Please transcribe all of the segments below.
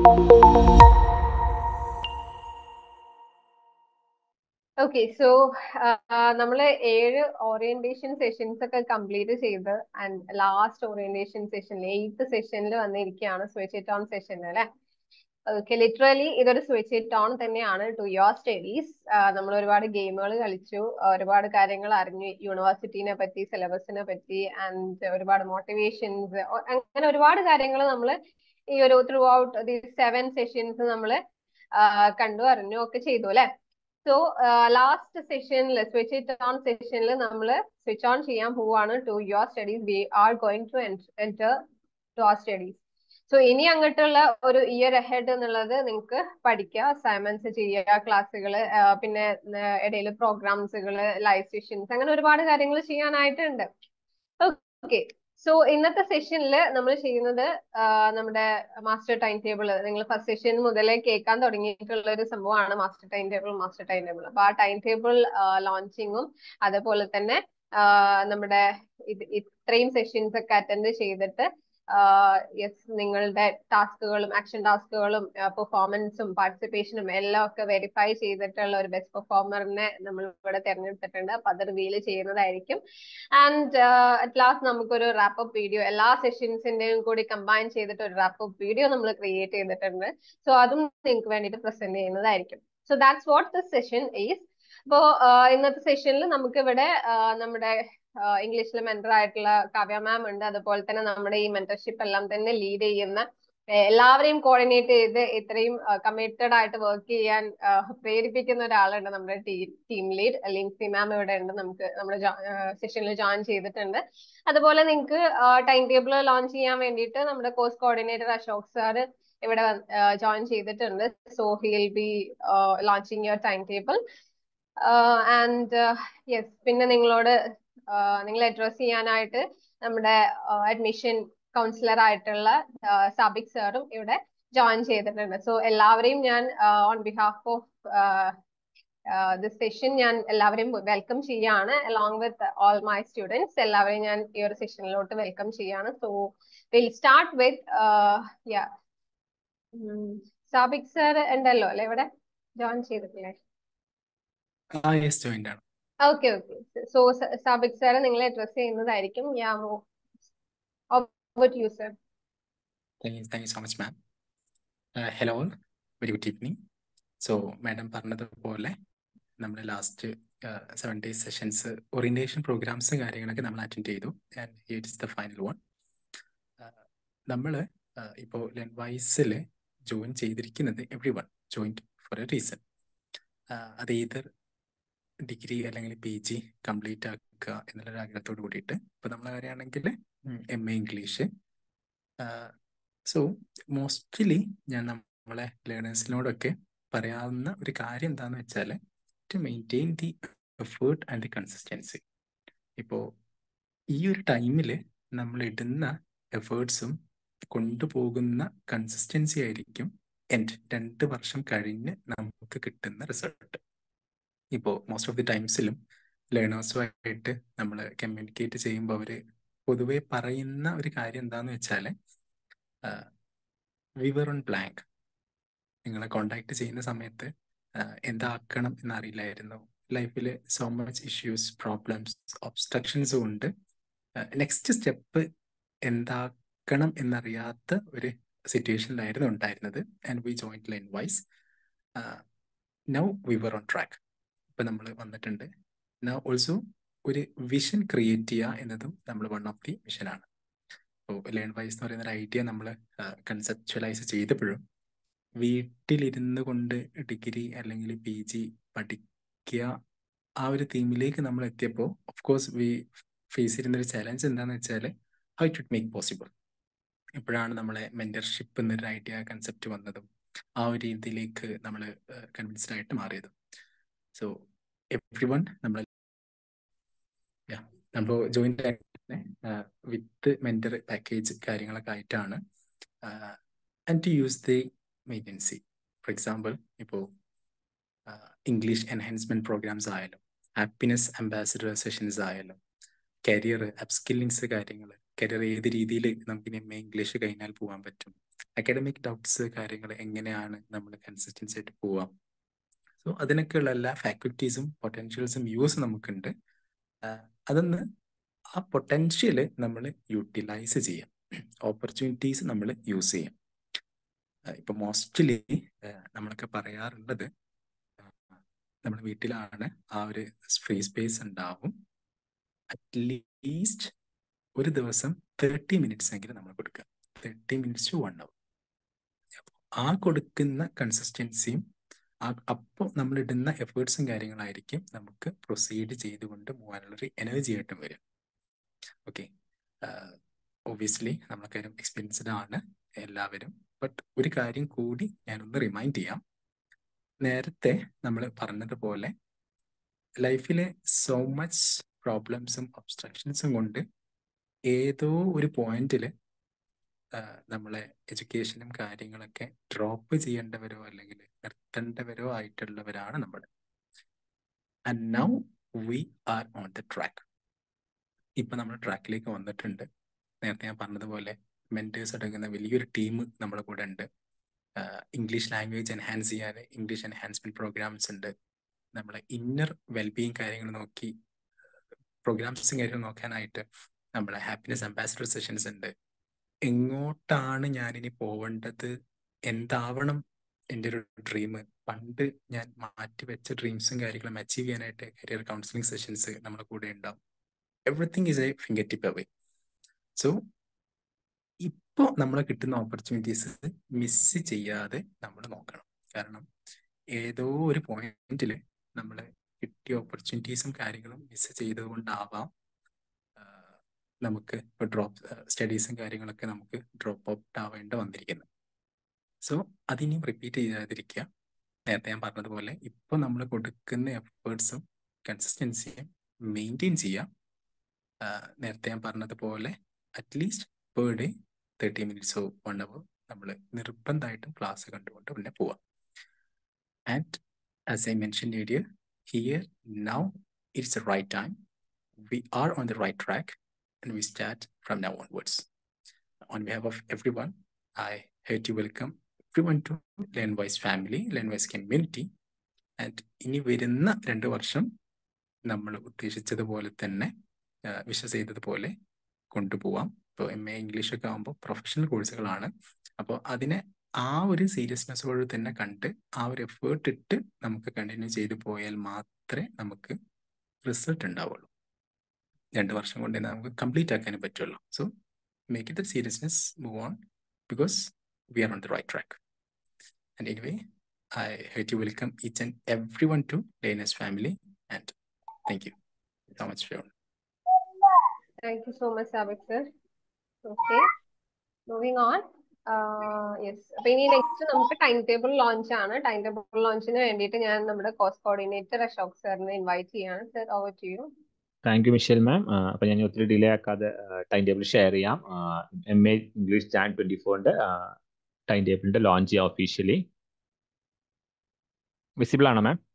Okay so നമ്മൾ ഏഴ് orientation sessions ഒക്കെ കംപ്ലീറ്റ് ചെയ്ത് ആൻഡ് ലാസ്റ്റ് ഓറിയന്റേഷൻ സെഷനിൽ എയ്ത്ത് സെഷനിൽ വന്നിരിക്കുകയാണ് സ്വിച്ച് ഇറ്റ് ഓൺ സെഷനിൽ അല്ലെ ഓക്കെ ലിറ്ററലി ഇതൊരു സ്വിച്ച് ഇറ്റ് ഓൺ തന്നെയാണ് ടു യുവർ സ്റ്റഡീസ് നമ്മൾ ഒരുപാട് ഗെയിമുകൾ കളിച്ചു ഒരുപാട് കാര്യങ്ങൾ അറിഞ്ഞു യൂണിവേഴ്സിറ്റീനെ പറ്റി സിലബസിനെ പറ്റി ആൻഡ് ഒരുപാട് മോട്ടിവേഷൻസ് അങ്ങനെ ഒരുപാട് കാര്യങ്ങൾ നമ്മൾ ഈ ഒരു throughout the seven sessions നമ്മൾ കണ്ടു അറിഞ്ഞു ഒക്കെ ചെയ്തു അല്ലെ സോ ലാസ്റ്റ് സെഷനിൽ സ്വിച്ച് ഇറ്റ് ഓൺ സെഷനിൽ നമ്മൾ സ്വിച്ച് ഓൺ ചെയ്യാൻ പോവാണ് to your studies we are going to enter to our studies so ഇനി അങ്ങോട്ടുള്ള ഒരു ഇയർ അഹെഡ് എന്നുള്ളത് നിങ്ങൾക്ക് പഠിക്കുക അസൈൻമെന്റ്സ് ചെയ്യുക ക്ലാസ്സുകൾ പിന്നെ ഇടയിൽ പ്രോഗ്രാംസുകൾ ലൈവ് സെഷൻസ് അങ്ങനെ ഒരുപാട് കാര്യങ്ങൾ ചെയ്യാനായിട്ടുണ്ട് ഓക്കെ സോ ഇന്നത്തെ സെഷനിൽ നമ്മൾ ചെയ്യുന്നത് നമ്മുടെ മാസ്റ്റർ ടൈം ടേബിൾ നിങ്ങൾ ഫസ്റ്റ് സെഷൻ മുതലേ കേൾക്കാൻ തുടങ്ങിയിട്ടുള്ള ഒരു സംഭവമാണ് master time table master time table അപ്പൊ ആ ടൈം ടേബിൾ ലോഞ്ചിങ്ങും അതുപോലെ തന്നെ നമ്മുടെ ഇത് ഇത്രയും സെഷൻസ് ഒക്കെ അറ്റൻഡ് ചെയ്തിട്ട് യെസ് നിങ്ങളുടെ ടാസ്കുകളും ആക്ഷൻ ടാസ്കുകളും പെർഫോമൻസും പാർട്ടിസിപ്പേഷനും എല്ലാം ഒക്കെ വെരിഫൈ ചെയ്തിട്ടുള്ള ഒരു ബെസ്റ്റ് പെർഫോമറിനെ നമ്മൾ ഇവിടെ തിരഞ്ഞെടുത്തിട്ടുണ്ട് അപ്പൊ അത് റിവീൽ ചെയ്യുന്നതായിരിക്കും ആൻഡ് അറ്റ് ലാസ്റ്റ് നമുക്കൊരു റാപ്പപ്പ് വീഡിയോ എല്ലാ സെഷൻസിന്റെയും കൂടി കമ്പൈൻ ചെയ്തിട്ട് ഒരു റാപ്പപ്പ് വീഡിയോ നമ്മൾ ക്രിയേറ്റ് ചെയ്തിട്ടുണ്ട് സോ അതും നിങ്ങൾക്ക് വേണ്ടിയിട്ട് പ്രസന്റ് ചെയ്യുന്നതായിരിക്കും so that's what the session is അപ്പോ ഇന്നത്തെ സെഷനിൽ നമുക്ക് ഇവിടെ നമ്മുടെ ഇംഗ്ലീഷിൽ മെന്റർ ആയിട്ടുള്ള കാവ്യ മാം ഉണ്ട് അതുപോലെ തന്നെ നമ്മുടെ ഈ മെന്റർഷിപ്പ് എല്ലാം തന്നെ ലീഡ് ചെയ്യുന്ന എല്ലാവരെയും കോർഡിനേറ്റ് ചെയ്ത് ഇത്രയും കമ്മിറ്റഡ് ആയിട്ട് വർക്ക് ചെയ്യാൻ പ്രേരിപ്പിക്കുന്ന ഒരാളുണ്ട് നമ്മുടെ team team lead Lincy ma'am ഇവിടെ ഉണ്ട് നമുക്ക് നമ്മുടെ സെഷനിൽ ജോയിൻ ചെയ്തിട്ടുണ്ട് അതുപോലെ നിങ്ങൾക്ക് ടൈം ടേബിൾ ലോഞ്ച് ചെയ്യാൻ വേണ്ടിയിട്ട് നമ്മുടെ കോഴ്സ് കോർഡിനേറ്റർ അശോക് സാർ ഇവിടെ ജോയിൻ ചെയ്തിട്ടുണ്ട് so will be launching your time table and yes പിന്നെ നിങ്ങളോട് നിങ്ങളെ അഡ്രസ് ചെയ്യാനായിട്ട് നമ്മുടെ അഡ്മിഷൻ കൗൺസിലർ ആയിട്ടുള്ള സാബിക് സാറും ഇവിടെ ജോയിൻ ചെയ്തിട്ടുണ്ട് സോ എല്ലാവരെയും ഞാൻ on behalf of this session ഞാൻ എല്ലാവരെയും വെൽക്കം ചെയ്യാണ് along with all my students എല്ലാവരെയും ഞാൻ ഈ ഒരു സെഷനിലോട്ട് വെൽക്കം ചെയ്യാണ് so will start with yeah Sabik sir ഉണ്ടല്ലോ അല്ലെ ഇവിടെ ജോയിൻ ചെയ്തിട്ടില്ലേ okay okay so Sabik sir നിങ്ങളെ അഡ്രസ് ചെയ്യുന്നതായിരിക്കും yeah over to you, sir. Thank you, thank you so much, ma'am. Uh, hello, very good evening. So, madam പറഞ്ഞതുപോലെ നമ്മൾ last seven days sessions orientation പ്രോഗ്രാംസും കാര്യങ്ങളൊക്കെ നമ്മൾ അറ്റൻഡ് ചെയ്തു and it is the final one നമ്മൾ ഇപ്പോൾ ലെൻ വൈസിൽ ജോയിൻ ചെയ്തിരിക്കുന്നത് everyone join for a reason അത് ഏതർ ഡിഗ്രി അല്ലെങ്കിൽ പി ജി കംപ്ലീറ്റ് ആക്കുക എന്നുള്ള ആഗ്രഹത്തോട് കൂടിയിട്ട് ഇപ്പൊ നമ്മളെ കാര്യമാണെങ്കിൽ M A English so mostly ഞാൻ നമ്മളെ ലേണേഴ്സിനോടൊക്കെ പറയാവുന്ന ഒരു കാര്യം എന്താണെന്ന് വെച്ചാൽ to maintain the effort and the consistency ഇപ്പോൾ ഈ ഒരു ടൈമിൽ നമ്മൾ ഇടുന്ന എഫേർട്സും കൊണ്ടുപോകുന്ന കൺസിസ്റ്റൻസി ആയിരിക്കും എൻഡ് രണ്ട് വർഷം കഴിഞ്ഞ് നമുക്ക് കിട്ടുന്ന റിസൾട്ട് ഇപ്പോൾ മോസ്റ്റ് ഓഫ് ദി ടൈംസിലും ലേണേഴ്സുമായിട്ട് നമ്മൾ കമ്മ്യൂണിക്കേറ്റ് ചെയ്യുമ്പോൾ അവർ പൊതുവെ പറയുന്ന ഒരു കാര്യം എന്താന്ന് വെച്ചാൽ വിവർ ഓൺ ബ്ലാങ്ക് നിങ്ങളെ കോണ്ടാക്ട് ചെയ്യുന്ന സമയത്ത് എന്താക്കണം എന്നറിയില്ലായിരുന്നു ലൈഫിൽ സോ മച്ച് ഇഷ്യൂസ് പ്രോബ്ലംസ് ഒബ്സ്ട്രക്ഷൻസും ഉണ്ട് നെക്സ്റ്റ് സ്റ്റെപ്പ് എന്താക്കണം എന്നറിയാത്ത ഒരു സിറ്റുവേഷനിലായിരുന്നു ഉണ്ടായിരുന്നത് and we joined line wise now we were on track ഇപ്പം നമ്മൾ വന്നിട്ടുണ്ട് നൗ ഓൾസോ ഒരു വിഷൻ ക്രിയേറ്റ് ചെയ്യുക എന്നതും നമ്മൾ വൺ ഓഫ് ദി മിഷനാണ് ഇപ്പോൾ ലേൺ വൈസ് എന്ന് പറയുന്ന ഒരു ഐഡിയ നമ്മൾ കൺസെപ്ച്വലൈസ് ചെയ്തപ്പോഴും വീട്ടിലിരുന്ന് കൊണ്ട് ഡിഗ്രി അല്ലെങ്കിൽ പി ജി പഠിക്കുക ആ ഒരു തീമിലേക്ക് നമ്മൾ എത്തിയപ്പോൾ ഓഫ് കോഴ്സ് വി ഫേസ് ചെയ്യുന്ന ഒരു ചലഞ്ച് എന്താണെന്ന് വെച്ചാൽ ഹൗ ഇറ്റ് മേക്ക് പോസിബിൾ എപ്പോഴാണ് നമ്മളെ മെന്റർഷിപ്പ് എന്നൊരു ഐഡിയ കൺസെപ്റ്റ് വന്നതും ആ ഒരു രീതിയിലേക്ക് നമ്മൾ കൺവിൻസ്ഡ് ആയിട്ട് മാറിയതും സോ എവ്രി വൺ നമ്മൾ നമ്മൾ ജോയിന്റ് വിത്ത് മെന്റർ പാക്കേജ് കാര്യങ്ങളൊക്കെ ആയിട്ടാണ് and to use the agency for example ഇപ്പോൾ ഇംഗ്ലീഷ് എൻഹാൻസ്മെന്റ് പ്രോഗ്രാംസ് ആയാലും ഹാപ്പിനെസ് അംബാസിഡർ സെഷൻസ് ആയാലും കരിയർ അപ്സ്കില്ലിങ്സ് കാര്യങ്ങൾ കരിയർ ഏത് രീതിയിൽ നമുക്ക് ഇനി എം എ ഇംഗ്ലീഷ് കഴിഞ്ഞാൽ പോകാൻ പറ്റും അക്കാഡമിക് ഡൗട്ട്സ് കാര്യങ്ങൾ എങ്ങനെയാണ് നമ്മൾ കൺസിസ്റ്റൻസി ആയിട്ട് പോവാം സോ അതിനൊക്കെയുള്ള എല്ലാ ഫാക്കൽറ്റീസും പൊട്ടൻഷ്യൽസും യൂസ് നമുക്കുണ്ട് അതൊന്ന് ആ പൊട്ടൻഷ്യൽ നമ്മൾ യൂട്ടിലൈസ് ചെയ്യാം ഓപ്പർച്യൂണിറ്റീസ് നമ്മൾ യൂസ് ചെയ്യാം ഇപ്പൊ മോസ്റ്റ്ലി നമ്മളൊക്കെ പറയാറുള്ളത് നമ്മുടെ വീട്ടിലാണ് ആ ഒരു ഫ്രീ സ്പേസ് ഉണ്ടാവും അറ്റ്ലീസ്റ്റ് ഒരു ദിവസം തേർട്ടി മിനിറ്റ്സ് എങ്കിലും നമ്മൾ കൊടുക്കുക thirty minutes to one hour ആ കൊടുക്കുന്ന കൺസിസ്റ്റൻസിയും ആ അപ്പോൾ നമ്മൾ ഇടുന്ന എഫേർട്സും കാര്യങ്ങളായിരിക്കും നമുക്ക് പ്രൊസീഡ് ചെയ്തുകൊണ്ട് പോകാനുള്ളൊരു എനർജി ആയിട്ടും വരും ഓക്കെ ഒബ്വിയസ്ലി നമ്മളൊക്കെ എക്സ്പീരിയൻസ്ഡ് ആണ് എല്ലാവരും ബട്ട് ഒരു കാര്യം കൂടി ഞാനൊന്ന് റിമൈൻഡ് ചെയ്യാം നേരത്തെ നമ്മൾ പറഞ്ഞതുപോലെ ലൈഫിലെ സോ മച്ച് പ്രോബ്ലംസും ഒബ്സ്ട്രക്ഷൻസും കൊണ്ട് ഏതോ ഒരു പോയിന്റിൽ നമ്മളെ എഡ്യൂക്കേഷനും കാര്യങ്ങളൊക്കെ ഡ്രോപ്പ് ചെയ്യേണ്ടവരോ അല്ലെങ്കിൽ നിർത്തേണ്ടവരോ ആയിട്ടുള്ളവരാണ് നമ്മൾ and now we are on the track ഇപ്പൊ നമ്മൾ ട്രാക്കിലേക്ക് വന്നിട്ടുണ്ട് നേരത്തെ ഞാൻ പറഞ്ഞതുപോലെ മെന്റേഴ്സ് അടങ്ങുന്ന വലിയൊരു ടീം നമ്മുടെ കൂടെ ഉണ്ട് ഇംഗ്ലീഷ് ലാംഗ്വേജ് എൻഹാൻസ് ചെയ്യാൻ ഇംഗ്ലീഷ് എൻഹാൻസ്മെന്റ് പ്രോഗ്രാംസ് ഉണ്ട് നമ്മളെ ഇന്നർ വെൽബീയിങ് കാര്യങ്ങൾ നോക്കി പ്രോഗ്രാംസും കാര്യങ്ങൾ നോക്കാനായിട്ട് നമ്മളെ ഹാപ്പിനെസ് അംബാസിഡർ സെഷൻസ് ഉണ്ട് എങ്ങോട്ടാണ് ഞാനിനി പോവേണ്ടത് എന്താവണം എൻ്റെ ഒരു ഡ്രീം പണ്ട് ഞാൻ മാറ്റി വെച്ച ഡ്രീംസും കാര്യങ്ങളും അച്ചീവ് ചെയ്യാനായിട്ട് കരിയർ കൗൺസിലിംഗ് സെഷൻസ് നമ്മുടെ കൂടെ ഉണ്ടാവും everything is a finger tip away so ഇപ്പോൾ നമ്മളെ കിട്ടുന്ന ഓപ്പർച്യൂണിറ്റീസ് മിസ് ചെയ്യാതെ നമ്മൾ നോക്കണം കാരണം ഏതോ ഒരു പോയിന്റിൽ നമ്മൾ കിട്ടിയ ഓപ്പർച്യൂണിറ്റീസും കാര്യങ്ങളും മിസ് ചെയ്തുകൊണ്ടാവാം നമുക്ക് ഇപ്പോൾ ഡ്രോപ്പ് സ്റ്റഡീസും കാര്യങ്ങളൊക്കെ നമുക്ക് ഡ്രോപ്പ് ഔട്ട് ആവേണ്ട വന്നിരിക്കുന്നത് സോ അതിനിയും റിപ്പീറ്റ് ചെയ്യാതിരിക്കുക നേരത്തെ ഞാൻ പറഞ്ഞതുപോലെ ഇപ്പോൾ നമ്മൾ കൊടുക്കുന്ന എഫേർട്സും കൺസിസ്റ്റൻസിയും മെയിൻറ്റെയിൻ ചെയ്യാം നേരത്തെ ഞാൻ പറഞ്ഞതുപോലെ അറ്റ്ലീസ്റ്റ് പെർ ഡേ തേർട്ടി മിനിറ്റ്സോ വൺ അവർ നമ്മൾ നിർബന്ധമായിട്ടും ക്ലാസ് കണ്ടുകൊണ്ട് പിന്നെ പോവാം and as I mention earlier here now it's a right time we are on the right track and we start from now onwards. On behalf of everyone, I heard you welcome everyone to LearnWise family, LearnWise community. And ഇനി വരുന്ന രണ്ട് വർഷം നമ്മൾ ഉദ്ദേശിച്ചതുപോലെ തന്നെ വിഷ ചെയ്തതുപോലെ കൊണ്ടുപോവാം ഇപ്പോൾ M A English ഒക്കെ ആകുമ്പോൾ പ്രൊഫഷണൽ കോഴ്സുകളാണ് അപ്പോൾ അതിനെ ആ ഒരു സീരിയസ്നെസ്സോട് തന്നെ കണ്ട് ആ ഒരു എഫേർട്ട് ഇട്ട് നമുക്ക് കണ്ടിന്യൂ ചെയ്തു പോയാൽ മാത്രമേ നമുക്ക് റിസൾട്ട് ഉണ്ടാവുള്ളൂ രണ്ട് വർഷം കൊണ്ട് തന്നെ നമുക്ക് കംപ്ലീറ്റ് ആക്കാനും പറ്റുള്ളൂ so make it seriousness move on because we are on the right track and anyway I hate you welcome each and every one to learners family and thank you so much for thank you so much Sabik sir okay moving on yes അപ്പൊ ഇനി next നമുക്ക് time table launch ആണ് time table ലോഞ്ചിന് വേണ്ടിയിട്ട് ഞാൻ നമ്മുടെ course coordinator Ashok സാറിനെ invite ചെയ്യാണ് sir over to you thank you Michelle ma'am അപ്പം ഞാൻ ഒത്തിരി ഡിലേ ആക്കാതെ ടൈം ടേബിൾ ഷെയർ ചെയ്യാം M A English Jan twenty ഫോറിന്റെ ടൈം ടേബിളിന്റെ ലോഞ്ച് ചെയ്യാം ഒഫീഷ്യലി വിസിബിൾ ആണോ മാം